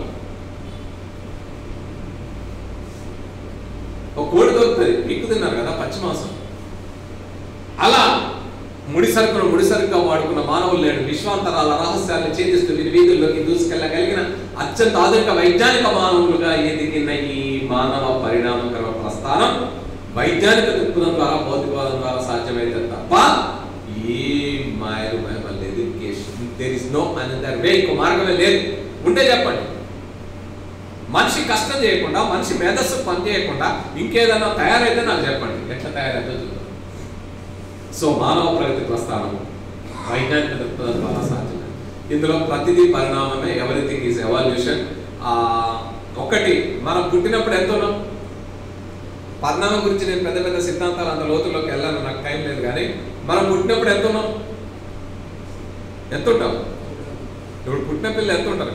ఒక కోడి దొరుకుతుంది పీక్కు తిన్నారు కదా పచ్చి మాంసం అలా ముడి సరుకును ముడి సరుకుగా వాడుకున్న మానవులు లేడు విశ్వాంతరాల రహస్యాలను ఛేదిస్తూ వీరి వీధుల్లోకి దూసుకెళ్ళగలిగిన అత్యంత ఆధునిక వైజ్ఞానిక మానవులుగా ఎదిగిన ఈ మానవ పరిణామకర ప్రస్థానం వైజ్ఞానిక దృక్పథం ద్వారా భౌతికవాదం ద్వారా సాధ్యమైతే తప్ప ఏ మాయలు మహిమ లేదు there is no another way ఇంకో మార్గమే లేదు ఉంటే చెప్పండి మనిషి కష్టం చేయకుండా మనిషి మేధస్సు పని చేయకుండా ఇంకేదన్నా తయారైతే నాకు చెప్పండి ఎట్లా తయారైతే చూద్దాం సో మానవ ప్రగతి ప్రస్థానం వైజ్ఞానిక దృక్పథం ద్వారా సాధ్యమే ఇందులో ప్రతిదీ పరిణామమే ఎవ్రీథింగ్ ఈజ్ ఎవాల్యూషన్ ఒకటి మనం పుట్టినప్పుడు ఎంత ఉన్నాం పరిణామం గురించి నేను పెద్ద పెద్ద సిద్ధాంతాలు అంత లోతుల్లోకి వెళ్ళాను నాకు టైం లేదు కానీ మనం పుట్టినప్పుడు ఎంత ఉన్నాం ఎంత ఉంటాం ఇప్పుడు పుట్టిన పిల్లలు ఎంత ఉంటారు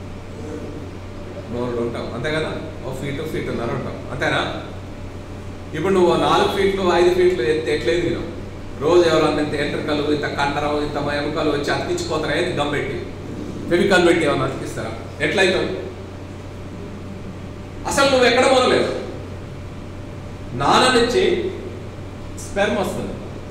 నూరు ఉంటాం అంతే కదా ఓ ఫీట్ ఫీట్ ఉన్నారు ఉంటాం అంతేనా ఇప్పుడు నువ్వు నాలుగు ఫీట్లు ఐదు ఫీట్లు ఎత్తి ఎట్లేదు నేను రోజు ఎవరన్నా ఇంత ఎంట్రకలు ఇంత కండరం ఇంత ఎముకలు వచ్చి అతికించుకోతారా ఏది గమ్ పెట్టి ఫెవికాల్ పెట్టి ఏమన్నా అతికిస్తారా ఎట్లయితావు అసలు నువ్వు ఎక్కడ మొదలేదు నాన్న నుంచి స్పెర్మ్ వస్తుంది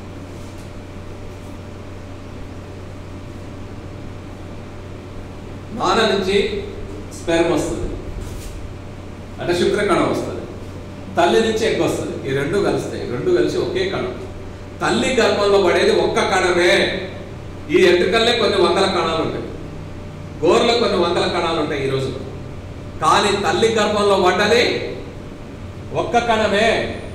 నాన్న నుంచి స్పెర్మ్ వస్తుంది అంటే శుక్రకణం వస్తుంది తల్లి నుంచి ఎగ్ వస్తుంది ఈ రెండు కలుస్తాయి రెండు కలిసి ఒకే కణం తల్లి గర్భంలో పడేది ఒక్క కణమే ఈ ఎంట్రుకల్లే కొన్ని వందల కణాలు ఉంటాయి గోర్లో కొన్ని వందల కణాలు ఉంటాయి ఈ రోజు కానీ తల్లి గర్భంలో పడ్డది ఒక్క కణమే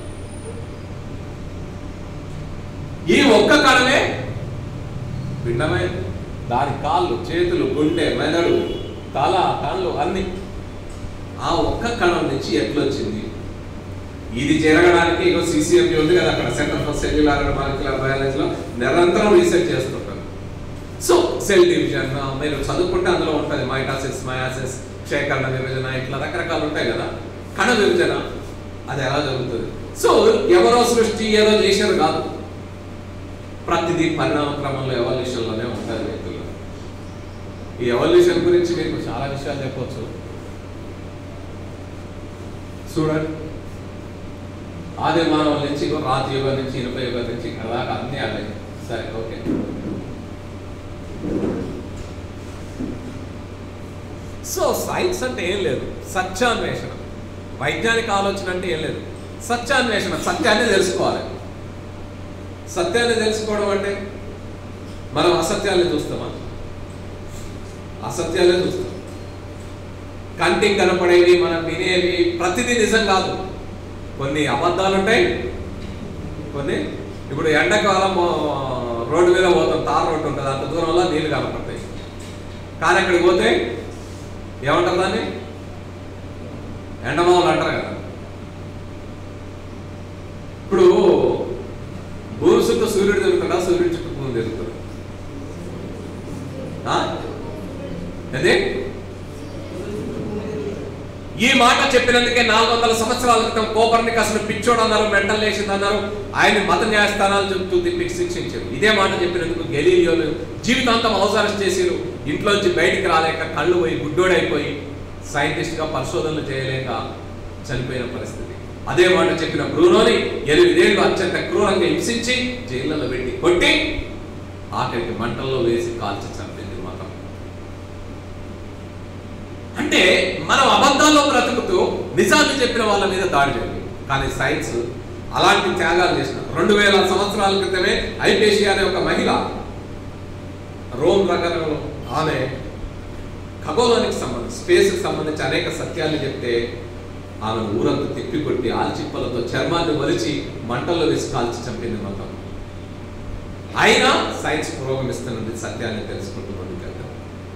ఈ ఒక్క కణమే భిన్నమే దాని కాళ్ళు చేతులు గుండె మెదడు తల కళ్ళు అన్ని ఆ ఒక్క కణం నుంచి ఎట్లొచ్చింది ఇది జరగడానికి ఇగో సిసిఎంపి ఉంది కదా అక్కడ centre for cellular and molecular బయాలజీలో నిరంతరం రీసెర్చ్ చేస్తుంటారు సో సెల్ డివిజన్ మీరు చదువుకుంటే అందులో ఉంటుంది మైటాసిస్ మయాసిస్ క్షయకరణ విభజన ఇట్లా రకరకాలు ఉంటాయి కదా కణ విభజన అది ఎలా జరుగుతుంది సో ఎవరో సృష్టి ఏదో చేశారు కాదు ప్రతిదీ పరిణామ క్రమంలో ఎవల్యూషన్లోనే ఉంటుంది వ్యక్తులు ఈ ఎవల్యూషన్ గురించి మీకు చాలా విషయాలు చెప్పవచ్చు చూడండి ఆది మానవుల నుంచి ఇగో రాతి యుగం నుంచి ఇనుప యుగం నుంచి ఇక్కడ దాకా అన్నీ అదే సరే ఓకే సో సైన్స్ అంటే ఏం లేదు సత్యాన్వేషణ వైజ్ఞానిక ఆలోచన అంటే ఏం లేదు సత్యాన్వేషణ సత్యాన్ని తెలుసుకోవాలి సత్యాన్ని తెలుసుకోవడం అంటే మనం అసత్యాన్ని చూస్తామా అసత్యాలే చూస్తాం కంటికి కనపడేవి మనం వినేవి ప్రతిదీ నిజం కాదు కొన్ని అబద్ధాలు ఉంటాయి కొన్ని ఇప్పుడు ఎండాకాలం ఆ, రోడ్డు మీద పోతాం తార్ రోడ్డు ఉంటుంది అంత దూరంలో నీళ్లు కనపడతాయి కానీ అక్కడికి పోతే ఏమంటారు దాన్ని ఎండమావులు అంటారు కదా ఇప్పుడు భూమి చుట్టూ సూర్యుడు తిరుగుతాడా సూర్యుడి చుట్టూ భూమి తిరుగుతాడు ఆ? అదే ఈ మాట చెప్పినందుకే నాలుగు వందల సంవత్సరాల క్రితం కోపర్నికస్ను పిచ్చోడు అన్నారు మెంటల్ లేచింది అన్నారు ఆయన మత న్యాయస్థానాలు చుట్టూ తిప్పి శిక్షించారు ఇదే మాట చెప్పినందుకు గెలీలియోలు జీవితాంతం అవసరం చేసిరు ఇంట్లోంచి బయటికి రాలేక కళ్ళు పోయి గుడ్డోడైపోయి సైంటిస్ట్గా పరిశోధనలు చేయలేక చనిపోయిన పరిస్థితి అదే మాట చెప్పిన బ్రూనోని ఎనిమిదేళ్లు అత్యంత క్రూరంగా హింసించి జైళ్ళలో పెట్టి కొట్టి ఆఖరికి మంటల్లో వేసి కాల్చి చంపింది మతం అంటే మనం అబద్ధాల్లో బ్రతుకుతూ నిజాన్ని చెప్పిన వాళ్ళ మీద దాడి జరిగింది కానీ సైన్స్ అలాంటి త్యాగాలు చేసిన రెండు వేల సంవత్సరాల క్రితమే ఐపేషియా అనే ఒక మహిళ రోమ్ నగరంలో ఆమె ఖగోళానికి సంబంధించి స్పేస్కి సంబంధించి అనేక సత్యాలు చెప్తే ఆమె ఊరంతా తిప్పికొట్టి ఆల్చిప్పలతో చర్మాన్ని వలిచి మంటల్లో వేసి కాల్చి చంపింది మొత్తం అయినా సైన్స్ పురోగమిస్తున్నది సత్యాన్ని తెలుసుకుంటూ ముందుకెళ్తాం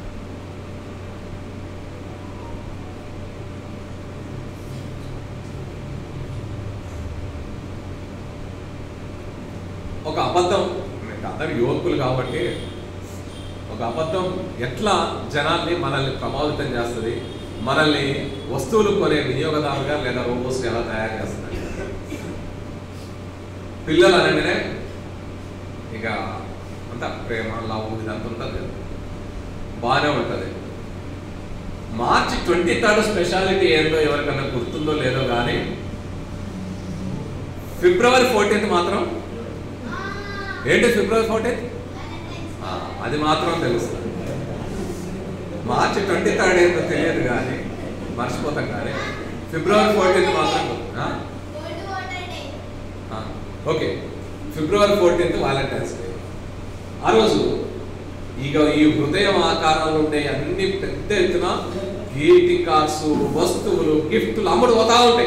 ఒక అబద్ధం మీకు అందరు యువకులు కాబట్టి ఒక అబద్ధం ఎట్లా జనాల్ని మనల్ని ప్రభావితం చేస్తుంది మనల్ని వస్తువులు కొనే వినియోగదారుగా లేదా రోబోస్ ఎలా తయారు చేస్తుంది పిల్లలు అనగానే ఇక అంత ప్రేమ లవ్ ఇదంతా ఉంటుంది కదా బాగానే ఉంటుంది మార్చి ట్వంటీ థర్డ్ స్పెషాలిటీ ఏందో ఎవరికైనా గుర్తుందో లేదో కానీ ఫిబ్రవరి ఫోర్టీన్త్ మాత్రం ఏంటి ఫిబ్రవరి ఫోర్టీన్త్ అది మాత్రం తెలుస్తుంది మార్చి ట్వంటీ థర్డ్ ఏంటో తెలియదు కానీ మర్చిపోతాం కానీ ఫిబ్రవరి ఫోర్టీన్త్ మాత్రం ఆ? ఆ, okay February fourteenth Valentine's Day ఆ రోజు ఇక ఈ హృదయం ఆకారంలో ఉండే అన్ని పెద్ద ఎత్తున గీటి కార్స్ వస్తువులు గిఫ్ట్లు అమ్ముడు పోతా ఉంటాయి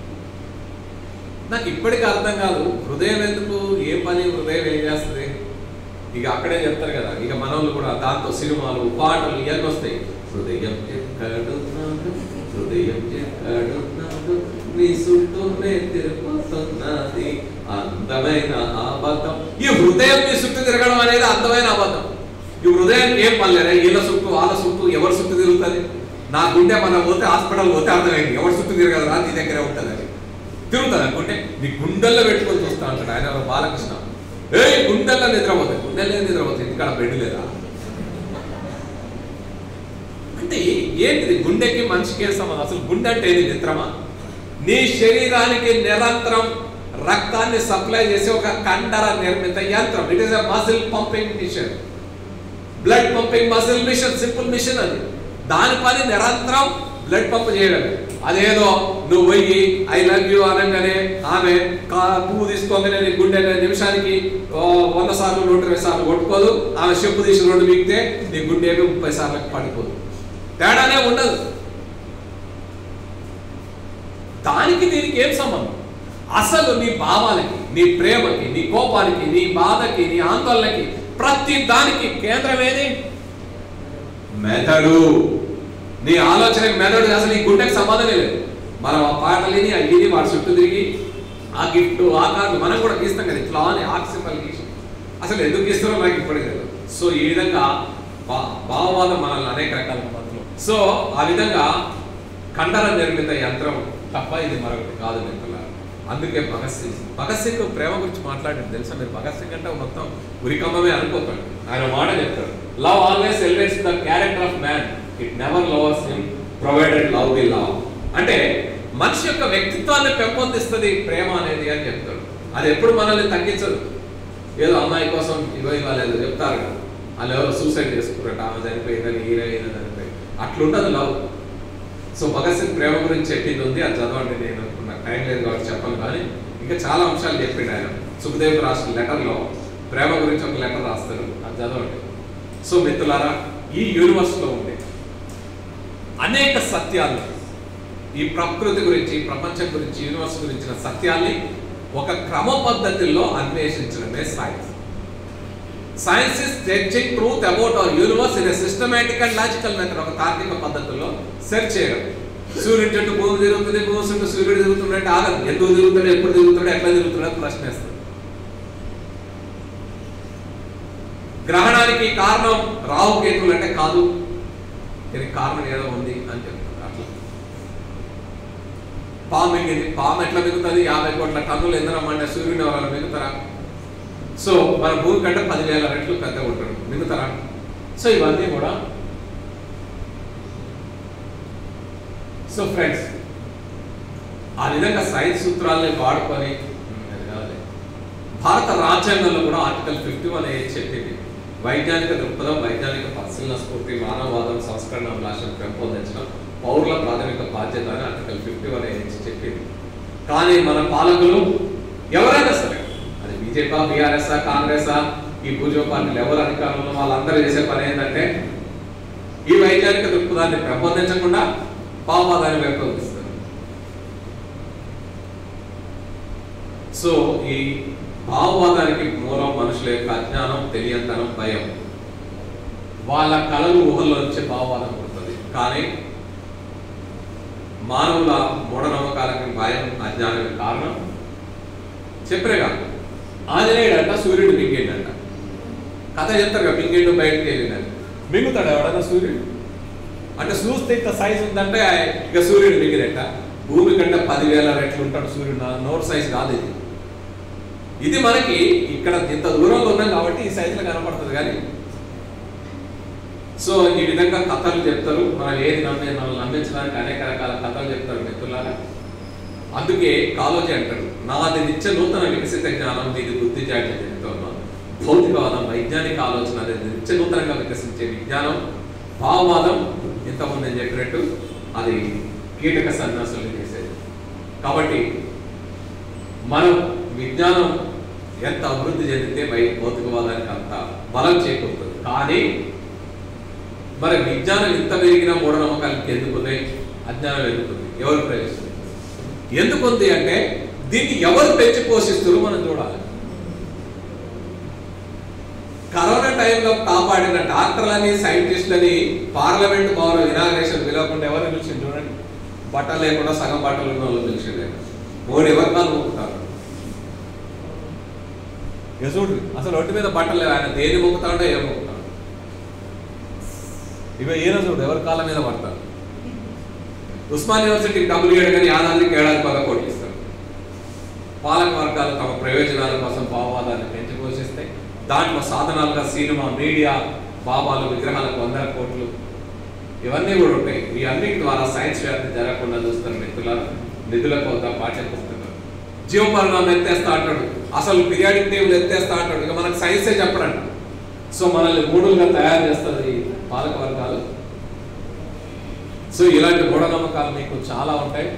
నాకు ఇప్పటికీ అర్థం కాదు హృదయం ఎందుకు ఏ పని హృదయం ఏం చేస్తుంది ఇక అక్కడే చెప్తారు కదా ఇక మనోళ్ళు కూడా దాంతో సినిమాలు పాటలు ఇవన్నీ వస్తాయి హృదయం ఎక్కడున్నాడు హృదయం ఎక్కడున్నాడు నీ చుట్టూనే తిరుగుతున్నది అందమైన అబద్ధం ఈ హృదయం నీ చుట్టూ తిరగడం అనేది అందమైన అబద్ధం ఈ హృదయం ఏం పనిలేదా వీళ్ళ చుట్టూ వాళ్ళ చుట్టూ ఎవరి చుట్టూ తిరుగుతుంది నా గుండె మనం పోతే హాస్పిటల్ పోతే అర్థమైంది ఎవరి చుట్టూ తిరగదు రా నీ దగ్గరే ఉంటుంది అది తిరుగుతుంది అనుకుంటే నీ గుండెల్లో పెట్టుకొని చూస్తా ఉంటాడు ఆయన ఎవరో బాలకృష్ణ ఏ గుండెల్లో నిద్రపోతాయి గుండెల్లో నిద్రపోతాయి ఇంటికాడ బెడ్ లేదా అంటే ఏంటిది గుండెకి మనిషికి ఏం సంబంధం అసలు గుండె అంటే ఏంది మిత్రమా నీ శరీరానికి నిరంతరం రక్తాన్ని సప్లై చేసే ఒక కండర నిర్మిత యంత్రం it is a muscle pumping machine blood pumping muscle machine simple machine అది దాని పని నిరంతరం బ్లడ్ పంప్ చేయడమే అదేదో నువ్వు పోయి ఐ లవ్ యూ అనగానే ఆమె కా- పువ్వు తీసుకోగానే నీ గుండె నిమిషానికి ఓ, వంద సార్లు నూట ఇరవై సార్లు కొట్టుకోదు ఆమె చెప్పు తీసి రెండు మిగితే నీ గుండె ఏమి ముప్పై సార్లకు పడిపోదు తేడానే ఉండదు దానికి దీనికి ఏం సంబంధం అసలు నీ భావాలకి నీ ప్రేమకి నీ కోపానికి నీ బాధకి నీ ఆందోళనకి ప్రతి దానికి కేంద్రం ఏది మెదడు నీ ఆలోచనకి మెదడు అసలు ఈ గుండెకి సంబంధమే లేదు మనం ఆ పాటలిని ఆ ఇది వాడి చుట్టూ తిరిగి ఆ గిఫ్ట్ ఆ కార్డు మనం కూడా గీస్తాం కదా ఇట్లా అని ఆక్సిపల్ గీసి అసలు ఎందుకు గీస్తారో నాకు ఇప్పటికీ తెలియదు సో ఈ విధంగా భా- భావవాదం మనల్ని అనేక రకాల మతలు సో ఆ విధంగా కండర నిర్మిత యంత్రం తప్ప ఇది మరొకటి కాదు మిత్రులారా అందుకే భగత్ సింగ్ భగత్ సింగ్ ప్రేమ గురించి మాట్లాడాడు తెలుసా మీరు భగత్ సింగ్ అంటే మొత్తం ఉరికమ్మమే అనుకోతాడు ఆయన మాట చెప్తాడు love always elevates the character of man it never lowers him provided love the love అంటే మనిషి యొక్క వ్యక్తిత్వాన్ని పెంపొందిస్తుంది ప్రేమ అనేది అని చెప్తాడు అది ఎప్పుడు మనల్ని తగ్గించదు ఏదో అమ్మాయి కోసం ఇగో ఇవ్వలేదు చెప్తారు కదా వాళ్ళు ఎవరో సూసైడ్ చేసుకున్నట్టు ఆమె చనిపోయిందని ఈయన ఈయన చనిపోయి అట్లుండదు లవ్ సో భగత్ సింగ్ ప్రేమ గురించి చెప్పింది ఉంది అది చదవండి నేను నాకు టైం లేదు కాబట్టి చెప్పను కానీ ఇంకా చాలా అంశాలు చెప్పిండు ఆయన సుఖదేవ్ రాసిన లెటర్లో ప్రేమ గురించి ఒక లెటర్ రాస్తారు అది చదవండి సో మిత్రులారా ఈ యూనివర్స్లో ఉండే అనేక సత్యాలు ఈ ప్రకృతి గురించి ప్రపంచం గురించి యూనివర్స్ గురించిన సత్యాల్ని ఒక క్రమ పద్ధతిలో అన్వేషించడమే science science is searching truth about our universe in systematic and logical method ఒక తార్కిక పద్ధతిలో సెర్చ్ చేయడం సూర్యుడి చుట్టూ భూమి తిరుగుతుంది భూమి చుట్టూ సూర్యుడు తిరుగుతున్నట్టు ఆగదు ఎందుకు తిరుగుతాడు ఎప్పుడు తిరుగుతాడు ఎట్లా తిరుగుతాడో ప్రశ్నిస్తుంది గ్రహణానికి కారణం రాహు కేతువులు అంటే కాదు దీనికి కారణం ఏదో ఉంది అని చెప్తున్నారు అట్లా పాము మింగింది పాము ఎట్లా మిగుతుంది యాభై కోట్ల టన్నులు ఇంధనం అంటే సూర్యుని ఎవరైనా మిగుతారా సో మన భూమి కంటే పదివేల రెట్లు పెద్దగా ఉంటాడు మిగుతారా సో ఇవన్నీ కూడా సో ఫ్రెండ్స్ ఆ విధంగా సైన్స్ సూత్రాలని వాడుకొని ఉమ్, అది కాదులే. భారత రాజ్యాంగంలో కూడా ఆర్టికల్ ఫిఫ్టీ వన్ ఏ చెప్పింది వైజ్ఞానిక దృక్పథం వైజ్ఞానిక పరిశీలన స్ఫూర్తి మానవవాదం సంస్కరణ అభిలాషను పెంపొందించడం పౌరుల ప్రాథమిక బాధ్యత అని ఆర్టికల్ ఫిఫ్టీ వన్ ఏ చెప్పింది కానీ మన పాలకులు ఎవరైనా సరే అది బీజేపీ బీఆర్ఎస్ కాంగ్రెస్ ఈ భూజో పార్టీలు ఎవరు అధికారంలో వాళ్ళందరూ చేసే పని ఏంటంటే ఈ వైజ్ఞానిక దృక్పథాన్ని పెంపొందించకుండా భావవాదాన్ని పెంపొందిస్తారు సో ఈ భావవాదానికి మూలం మనుషుల యొక్క అజ్ఞానం తెలియంతనం భయం వాళ్ళ కళలు ఊహల్లో నుంచి భావవాదం పుడుతుంది కానీ మానవుల మూఢనమ్మకాలకి భయం అజ్ఞానమే కారణం చెప్పరేగా ఆంజనేయుడంట సూర్యుడు మింగిండంట కథ చెప్తారు కదా మింగిండు బయటకు వెళ్ళిందని మింగుతాడు ఎవడన్నా సూర్యుడు అంటే చూస్తే ఇంత సైజు ఉందంటే ఇక సూర్యుడు మింగినట్ట భూమి కంటే పదివేల రెట్లు ఉంటాడు సూర్యుడు నా నోట్ సైజ్ కాదు ఇది ఇది మనకి ఇక్కడ ఇంత దూరంలో ఉన్నాం కాబట్టి ఈ సైజులో కనపడుతుంది కానీ సో ఈ విధంగా కథలు చెప్తారు మనం ఏది నమ్మే మనం నమ్మించడానికి అనేక రకాల కథలు చెప్తారు మిత్రులారా అందుకే కాలోజీ అంటారు నాది నిత్య నూతన వికసిత జ్ఞానం ఇది బుద్ధి జాగ్రత్త భౌతికవాదం వైజ్ఞానిక ఆలోచన అనేది నిత్య నూతనంగా వికసించే విజ్ఞానం భావవాదం ఇంతకుముందు నేను చెప్పినట్టు అది కీటక సన్యాసులు చేసేది కాబట్టి మనం విజ్ఞానం ఎంత అభివృద్ధి చెందితే వై భౌతికవాదానికి అంత బలం చేకూరుతుంది కానీ మరి విజ్ఞానం ఇంత పెరిగిన మూఢనమ్మకాలకి ఎందుకున్నాయి అజ్ఞానం ఎందుకుంది ఎవరు ప్రవేశిస్తుంది ఎందుకుంది అంటే దీన్ని ఎవరు పెంచి పోషిస్తారు మనం చూడాలి కరోనా టైంలో కాపాడిన డాక్టర్లని సైంటిస్టులని పార్లమెంట్ భవనం ఇనాగ్రేషన్ పిలవకుండా ఎవరు పిలిచింది చూడండి బట్టలు లేకుండా సగం బట్టలు ఉన్న వాళ్ళు పిలిచిండే మోడీ ఎవరి కాలు మొక్కుతారు ఇక చూడు అసలు ఒంటి మీద బట్టలు లేవు ఆయన దేని మొక్కుతాడో ఏం మొక్కుతాడు ఇక ఈయన చూడు ఎవరి కాళ్ళ మీద పడతారు ఉస్మాన్ యూనివర్సిటీకి డబ్బులు ఇవ్వడం కానీ ఆదానికి ఏడాది పద కోట్లు ఇస్తారు పాలక వర్గాలు తమ ప్రయోజనాల కోసం భావవాదాన్ని పెంచి పోషిస్తాయి దాంట్లో సాధనాలుగా సినిమా మీడియా బాబాలు విగ్రహాలకు వందల కోట్లు ఇవన్నీ కూడా ఉంటాయి ఈ అన్నిటి ద్వారా సైన్స్ వ్యాప్తి జరగకుండా చూస్తారు మిత్రుల నిధుల కొలత పాఠ్య పుస్తకాలు జీవపరిణామం ఎత్తేస్తా అంటాడు అసలు పీరియాడిక్ టేబుల్ ఎత్తేస్తా అంటాడు ఇక మనకు సైన్సే చెప్పడంట సో మనల్ని మూడులుగా తయారు చేస్తుంది ఈ పాలక వర్గాలు సో ఇలాంటి మూఢనమ్మకాలు మీకు చాలా ఉంటాయి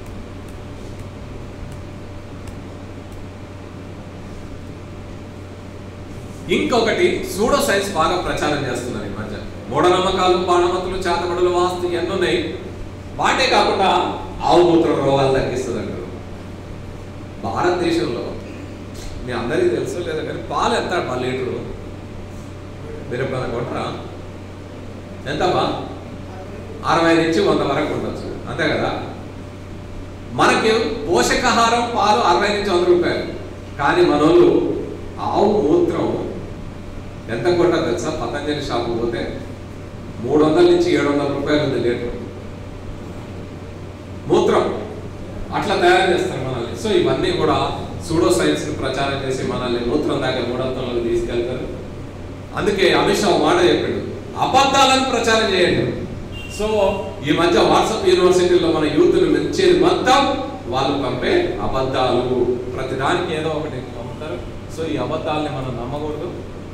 ఇంకొకటి సూడో సైన్స్ బాగా ప్రచారం చేస్తున్నారు ఈ మధ్య మూఢనమ్మకాలు బాణమతులు చేతబడులు వాస్తు ఇవన్నీ ఉన్నాయి వాటే కాకుండా ఆవు మూత్రం రోగాలు తగ్గిస్తుంది అంటారు భారతదేశంలో మీ అందరికీ తెలుసు లేదా కానీ పాలు ఎంత పది లీటరు మీరు ఎప్పుడైనా కొట్టరా ఎంతమ్మా అరవై నుంచి వంద వరకు ఉండొచ్చు అంతే కదా మనకి పోషకాహారం పాలు అరవై నుంచి వంద రూపాయలు కానీ మనోళ్ళు ఆవు మూత్రం ఎంత కొట్టా తెలుసా పతంజలి షాపు పోతే మూడు వందల నుంచి ఏడు వందల రూపాయలు ఉంది లీటర్ మూత్రం అట్లా తయారు చేస్తారు మనల్ని సో ఇవన్నీ కూడా సూడో సైన్స్ ప్రచారం చేసి మనల్ని మూత్రం దాకా మూఢత్వంలోకి తీసుకెళ్తారు అందుకే అమిత్ షా ఒక మాట చెప్పాడు అబద్ధాలను ప్రచారం చేయండి సో ఈ మధ్య వాట్సాప్ యూనివర్సిటీలో మన యూత్ని మెచ్చేది మొత్తం వాళ్ళు పంపే అబద్ధాలు ప్రతి దానికి ఏదో ఒకటి పంపుతారు సో ఈ అబద్ధాలని మనం నమ్మకూడదు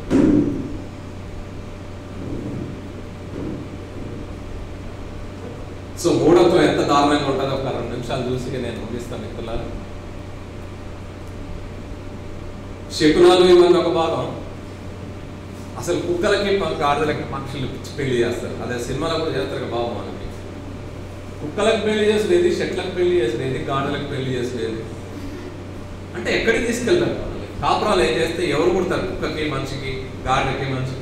సో మూఢత్వం ఎంత దారుణంగా ఉంటుందో ఒక రెండు నిమిషాలు చూసి నేను ముగిస్తాను మిత్రులారు శకునాలు ఇవన్నీ ఒక భాగం అసలు కుక్కలకి మన- గాడిదలకి మనుషులు పిచ్చి పెళ్లి చేస్తారు అదే సినిమాలో కూడా చేస్తారు కదా బాబు మనకి కుక్కలకు పెళ్లి చేసేది చెట్లకు పెళ్లి చేసేది గాడిదలకు పెళ్లి చేసేది అంటే ఎక్కడికి తీసుకెళ్తారు మనల్ని కాపురాలు ఏం చేస్తే ఎవరు పుడతారు కుక్కకి మనిషికి గాడిదకి మనిషికి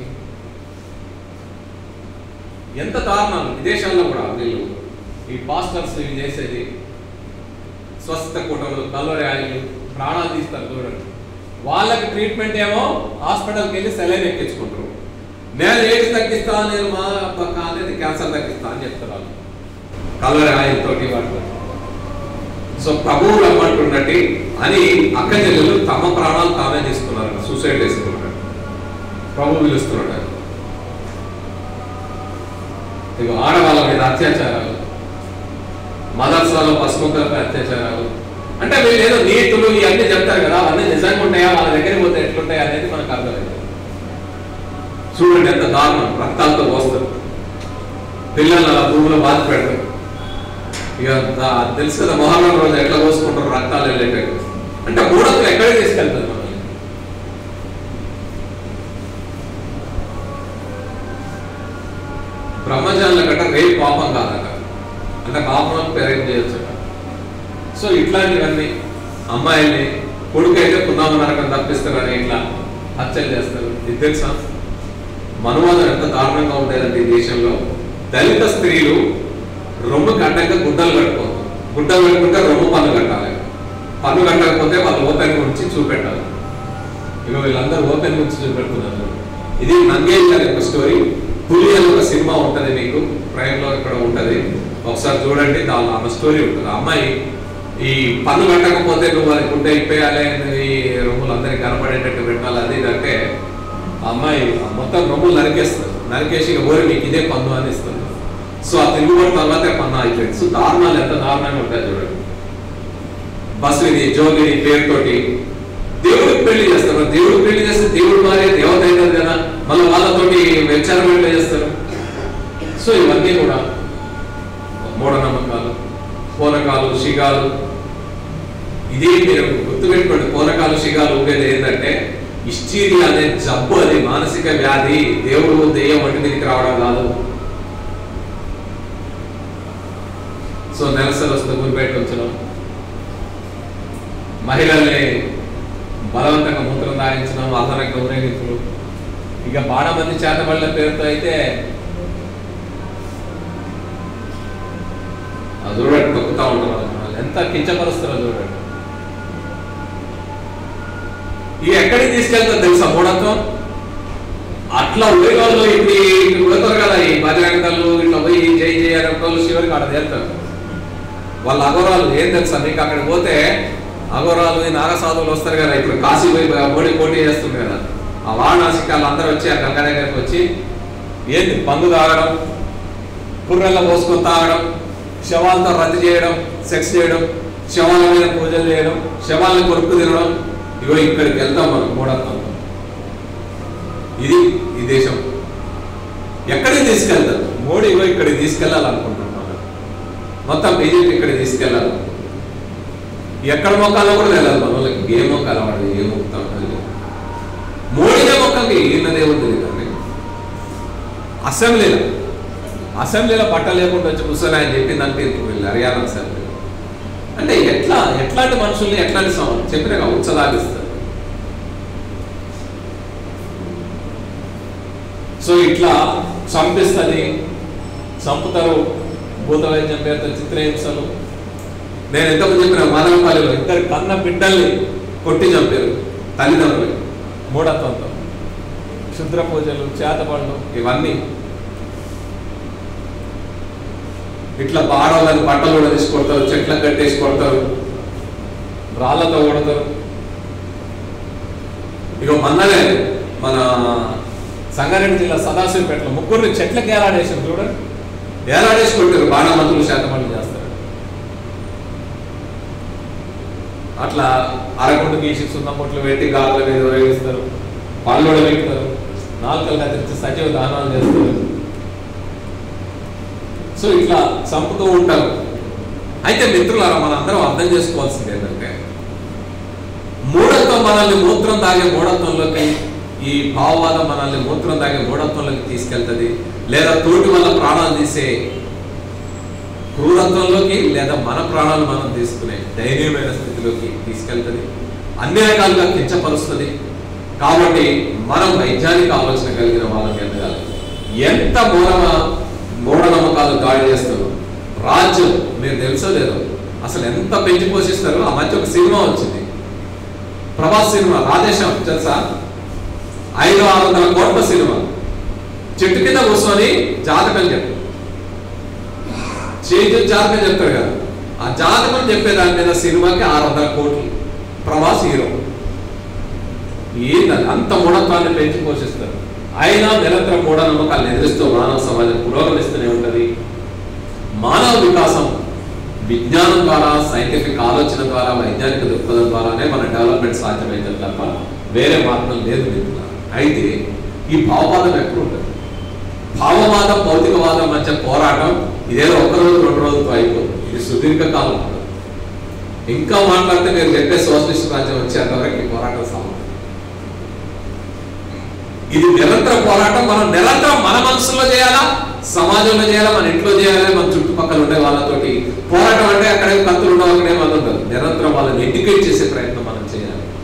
ఎంత దారుణాలు విదేశాల్లో కూడా వీళ్ళు ఈ పాస్టర్స్ ఇవి చేసేది స్వస్థ కూటములు కల్వరి ఆయిల్ ప్రాణాలు తీస్తారు చూడండి వాళ్ళకి ట్రీట్మెంట్ ఏమో హాస్పిటల్కి వెళ్ళి సెలైన్ ఎక్కించుకుంటారు నేను ఏది తగ్గిస్తా నేను మా పక్క అనేది క్యాన్సర్ తగ్గిస్తా అని చెప్తారు వాళ్ళు కల్వరి ఆయిల్ తోటి వాటితో సో ప్రభువు రమ్మంటున్నట్టు అని అక్క చెల్లెలు తమ ప్రాణాలు తామే తీసుకున్నారు సూసైడ్ చేసుకున్నారు ప్రభు పిలుస్తున్నాడు ఇక ఆడవాళ్ళ మీద అత్యాచారాలు మదర్సాలో పసుముక్కలపై అత్యాచారాలు అంటే వీళ్ళు ఏదో నీతులు ఇవన్నీ చెప్తారు కదా అవన్నీ నిజంగా ఉంటాయా వాళ్ళ దగ్గరికి పోతే ఎట్లుంటాయా అనేది మనకు అర్థమైంది చూడండి ఎంత దారుణం రక్తాలతో పోస్తారు పిల్లలు అలా భూమిలో బాధ పెడతారు ఇక దా- తెలుసు కదా మొహరం రోజు ఎట్లా పోసుకుంటారు రక్తాలు వెళ్ళేటట్టు అంటే మూఢత్వం ఎక్కడికి తీసుకెళ్తుంది మనల్ని బ్రహ్మచారుల గట్ట రేపు పాపం కాదట అంటే పాపం పేరెంట్ చేయొచ్చు సో ఇట్లాంటివన్నీ అమ్మాయిల్ని కొడుకు అయితే పున్నామ నరకం తప్పిస్తారని ఇట్లా హత్యలు చేస్తారు ఇది తెలుసా మనువాదం ఎంత దారుణంగా ఉండేదంటే ఈ దేశంలో దళిత స్త్రీలు రొమ్ము కట్టాక గుడ్డలు కట్టుకోరు గుడ్డలు కట్టుకుంటే రొమ్ము పన్ను కట్టాలి పన్ను కట్టకపోతే వాళ్ళు ఓపెన్ ఉంచి చూపెట్టాలి ఇక వీళ్ళందరూ ఓపెన్ ఉంచి చూపెడుతున్నారు ఇది నంగేష్ గారి యొక్క స్టోరీ పులి అని ఒక సినిమా ఉంటది మీకు ప్రైమ్ లో ఇక్కడ ఉంటది ఒకసారి చూడండి దాని ఆమె స్టోరీ ఉంటుంది ఆ అమ్మాయి ఈ పన్ను కట్టకపోతే నువ్వు అది గుడ్డ ఇప్పేయాలి ఈ రొమ్ములు అందరికి కనపడేటట్టు పెట్టాలి అది ఇది అంటే ఆ అమ్మాయి ఆ మొత్తం రొమ్ములు నరికేస్తుంది నరికేసి ఇక ఓరి మీకు ఇదే పన్ను అని ఇస్తుంది సో ఆ తిరుగుబాటు తర్వాతే పన్ను అయిపోయింది సో దారుణాలు ఎంత దారుణంగా ఉంటాయి చూడండి బస్విని జోగిని పేరుతోటి దేవుడికి పెళ్లి చేస్తారు మరి దేవుడికి పెళ్లి చేస్తే దేవుడు భార్య దేవత అవుతుంది కదా మళ్ళీ వాళ్ళతోటి వ్యభిచారం ఎట్లా చేస్తారు సో ఇవన్నీ కూడా మూఢనమ్మకాలు పూనకాలు శిగాలు ఇది మీరు గుర్తుపెట్టుకోండి పూనకాలు శిగాలు ఉండేది ఏంటంటే ఇస్టీరి అనే జబ్బు అది మానసిక వ్యాధి దేవుడు దెయ్యం వంటి మీదకి రావడం కాదు సో నెలసరి వస్తే గురిపేట ఉంచడం మహిళల్ని బలవంతంగా మూత్రం దాయించడం అల్లరంగా ఊరేగింపులు ఇక బాణమంది చేతబడిన పేరుతో అయితే అది చూడండి తొక్కుతా ఉంటారు వాళ్ళు. ఎంత కించపరుస్తారో చూడండి ఇక ఎక్కడికి తీసుకెళ్తారు తెలుసా మూఢత్వం అట్లా ఊరిలో ఇప్పుడు ఇక్కడ ఉడతారు కదా ఈ భజరంగలు ఇట్లా పోయి జై జై అనే వాళ్ళు శివరికి అక్కడ చేస్తారు వాళ్ళ అఘోరాలు ఏం తెలుసా నీకు అక్కడికి పోతే అఘోరాలు ఈ నాగసాధువులు వస్తారు కదా ఇప్పుడు కాశీ పోయి మోడీ పోటీ చేస్తుంది కదా ఆ వారణాసికి వాళ్ళందరూ వచ్చి ఆ గంగ దగ్గరికి వచ్చి ఏంది పండు తాగడం కుర్రెల్ల పోసుకొని తాగడం శవాలతో రద్దు చేయడం సెక్స్ చేయడం శవాల మీద పూజలు చేయడం శవాలను కొరుకు తినడం ఇగో ఇక్కడికి వెళ్తాం మనం మూఢత్వంతో ఇది ఈ దేశం ఎక్కడికి తీసుకెళ్తారు మోడీ ఇగో ఇక్కడికి తీసుకెళ్లాలనుకుంటున్నాం మనం మొత్తం బీజేపీ ఇక్కడికి తీసుకెళ్లాలి ఎక్కడ మొక్కాలో కూడా వెళ్ళాలి మన వాళ్ళకి ఏ మొక్కాలి వాడు ఏ మొక్కుతాం తెలియదు మోడీనే మొక్కకి ఈయన దేవుడు తెలియదండి అసెంబ్లీలో అసెంబ్లీలో పట్ట లేకుండా వచ్చి కూర్చొని ఆయన చెప్పింది అంటే వీళ్ళు హర్యానా అసెంబ్లీ అంటే ఎట్లా ఎట్లాంటి మనుషుల్ని ఎట్లాంటి సం- చెప్పిన ఉత్సదాగిస్తారు సో ఇట్లా చంపిస్తుంది చంపుతారు భూత వైద్యం పేరుతో చిత్రహింసలు నేను ఎంతకు చెప్పిన మాదనపల్లిలో ఇద్దరు కన్న బిడ్డల్ని కొట్టి చంపారు తల్లిదండ్రులు మూఢత్వంతో క్షుద్ర పూజలు చేతపడలు ఇవన్నీ ఇట్లా బాడవాళ్ళని బట్టలు కూడా తీసి కొడతారు చెట్లకు కట్టేసి కొడతారు రాళ్లతో కొడతారు ఇక మొన్ననే మన సంగారెడ్డి జిల్లా సదాశివపేటలో ముగ్గురిని చెట్లకి ఏలాడేసారు చూడండి ఏలాడేసి కొట్టారు బాణమంతులు శాతమంది చేస్తారు అట్లా అరకుండు గీసి సున్నం పొట్లు పెట్టి గాళ్ళ మీద ఉపయోగిస్తారు పళ్ళు పెడతారు నాలుకలు కత్తిరించి సజీవ దానాలు చేస్తారు సో ఇట్లా చంపుతూ ఉంటారు అయితే మిత్రులారా మనం అందరం అర్థం చేసుకోవాల్సింది ఏంటంటే మూఢత్వం మనల్ని మూత్రం తాగే మూఢత్వంలోకి ఈ భావవాదం మనల్ని మూత్రం తాగే మూఢత్వంలోకి తీసుకెళ్తుంది లేదా తోటి వల్ల ప్రాణాలు తీసే క్రూరత్వంలోకి లేదా మన ప్రాణాలు మనం తీసుకునే దయనీయమైన స్థితిలోకి తీసుకెళ్తుంది అన్ని రకాలుగా కించపరుస్తుంది కాబట్టి మనం వైజ్ఞానిక ఆలోచన కలిగిన వాళ్ళకి ఎదగాలి ఎంత మూఢ మూఢనమ్మకాలు దాడి చేస్తారు రాజ్యం మీరు తెలుసో లేదో అసలు ఎంత పెంచి పోషిస్తారో ఆ మధ్య ఒక సినిమా వచ్చింది ప్రభాస్ సినిమా రాధేశం తెలుసా ఐదు ఆరు వందల కోట్ల సినిమా చెట్టు కింద కూర్చొని జాతకం చెప్పు చేతి జాతకం చెప్తాడు కదా ఆ జాతకం చెప్పే దాని మీద సినిమాకి ఆరు వందల కోట్లు ప్రభాస్ హీరో ఏంటది అంత మూఢత్వాన్ని పెంచి పోషిస్తారు అయినా నిరంతరం మూఢనమ్మకాలను ఎదిరిస్తూ మానవ సమాజం పురోగమిస్తూనే ఉంటది మానవ వికాసం విజ్ఞానం ద్వారా సైంటిఫిక్ ఆలోచన ద్వారా వైజ్ఞానిక దృక్పథం ద్వారానే మన డెవలప్మెంట్ సాధ్యమైంది తప్ప వేరే మార్గం లేదు మిత్రులారా. అయితే ఈ భావవాదం ఎప్పుడు ఉంటుంది భావవాదం భౌతికవాదం మధ్య పోరాటం ఇదేదో ఒక రోజు రెండు రోజులతో అయిపోతుంది ఇది సుదీర్ఘ కాలం ఉంటుంది ఇంకా మాట్లాడితే మీరు చెప్పే సోషలిస్ట్ రాజ్యం వచ్చేంత వరకు ఈ పోరాటం సాగుతుంది ఇది నిరంతర పోరాటం మనం నిరంతరం మన మనసులో చేయాలా సమాజంలో చేయాలా మన ఇంట్లో చేయాలా మన చుట్టుపక్కల ఉండే వాళ్ళతోటి పోరాటం అంటే అక్కడే కత్తులు ఉండవు అక్కడే మనం ఉండదు నిరంతరం వాళ్ళని ఎడ్యుకేట్ చేసే ప్రయత్నం మనం చేయాలి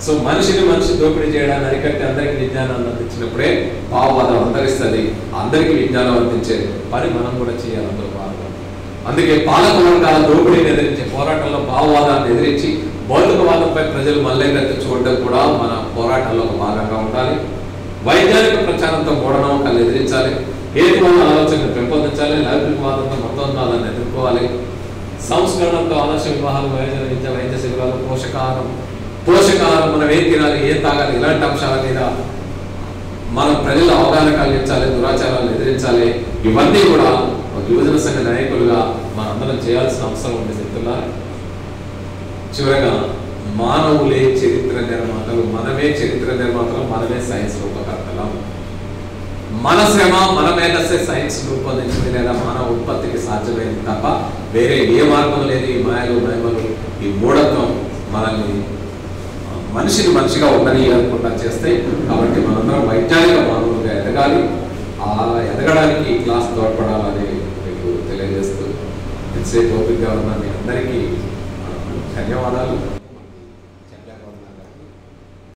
సో మనిషిని మనిషి దోపిడీ చేయడాన్ని అరికట్టి అందరికీ విజ్ఞానాన్ని అందించినప్పుడే భావవాదం అంతరిస్తుంది అందరికీ విజ్ఞానం అందించే పని మనం కూడా చేయాలి అందులో భాగంగా అందుకే పాలక వర్గాల దోపిడీని ఎదిరించే పోరాటంలో భావవాదాన్ని ఎదిరించి భౌతికవాదంపై ప్రజలు మల్లెగెత్తి చూడడం కూడా మన పోరాటంలో ఒక భాగంగా ఉండాలి వైజ్ఞానిక ప్రచారంతో మూఢనమ్మకాలు ఎదిరించాలి హేతువాద ఆలోచనను పెంపొందించాలి లౌకికవాదంతో మతోన్మాదాన్ని ఎదుర్కోవాలి సంస్కరణతో ఆదర్శ వివాహాలు వైద్య విద్య వైద్య శిబిరాలు పోషకాహారం పోషకాహారం మనం ఏం తినాలి ఏం తాగాలి ఇలాంటి అంశాల మీద మనం ప్రజల అవగాహన కలిగించాలి దురాచారాలను ఎదిరించాలి ఇవన్నీ కూడా ఒక యువజన సంఘ నాయకులుగా మనందరం చేయాల్సిన అవసరం ఉంది మిత్రులారా చివరగా మానవులే చరిత్ర నిర్మాతలు మనమే చరిత్ర నిర్మాతలు మనమే సైన్స్ రూపకర్తలం మన శ్రమ మన మేధస్సే సైన్స్ రూపొందించింది లేదా మానవ ఉత్పత్తికి సాధ్యమైంది తప్ప వేరే ఏ మార్గం లేదు ఈ మాయలు మహిమలు ఈ మూఢత్వం మనల్ని ఆ, మనిషిని మనిషిగా ఉండని అనుకుంటా చేస్తాయి కాబట్టి మనందరం వైజ్ఞానిక మానవులుగా ఎదగాలి ఆ ఎదగడానికి ఈ క్లాస్ తోడ్పడాలని మీకు తెలియజేస్తూ ఎంతసేపు ఓపికగా ఉన్న మీ అందరికీ ఆ, ధన్యవాదాలు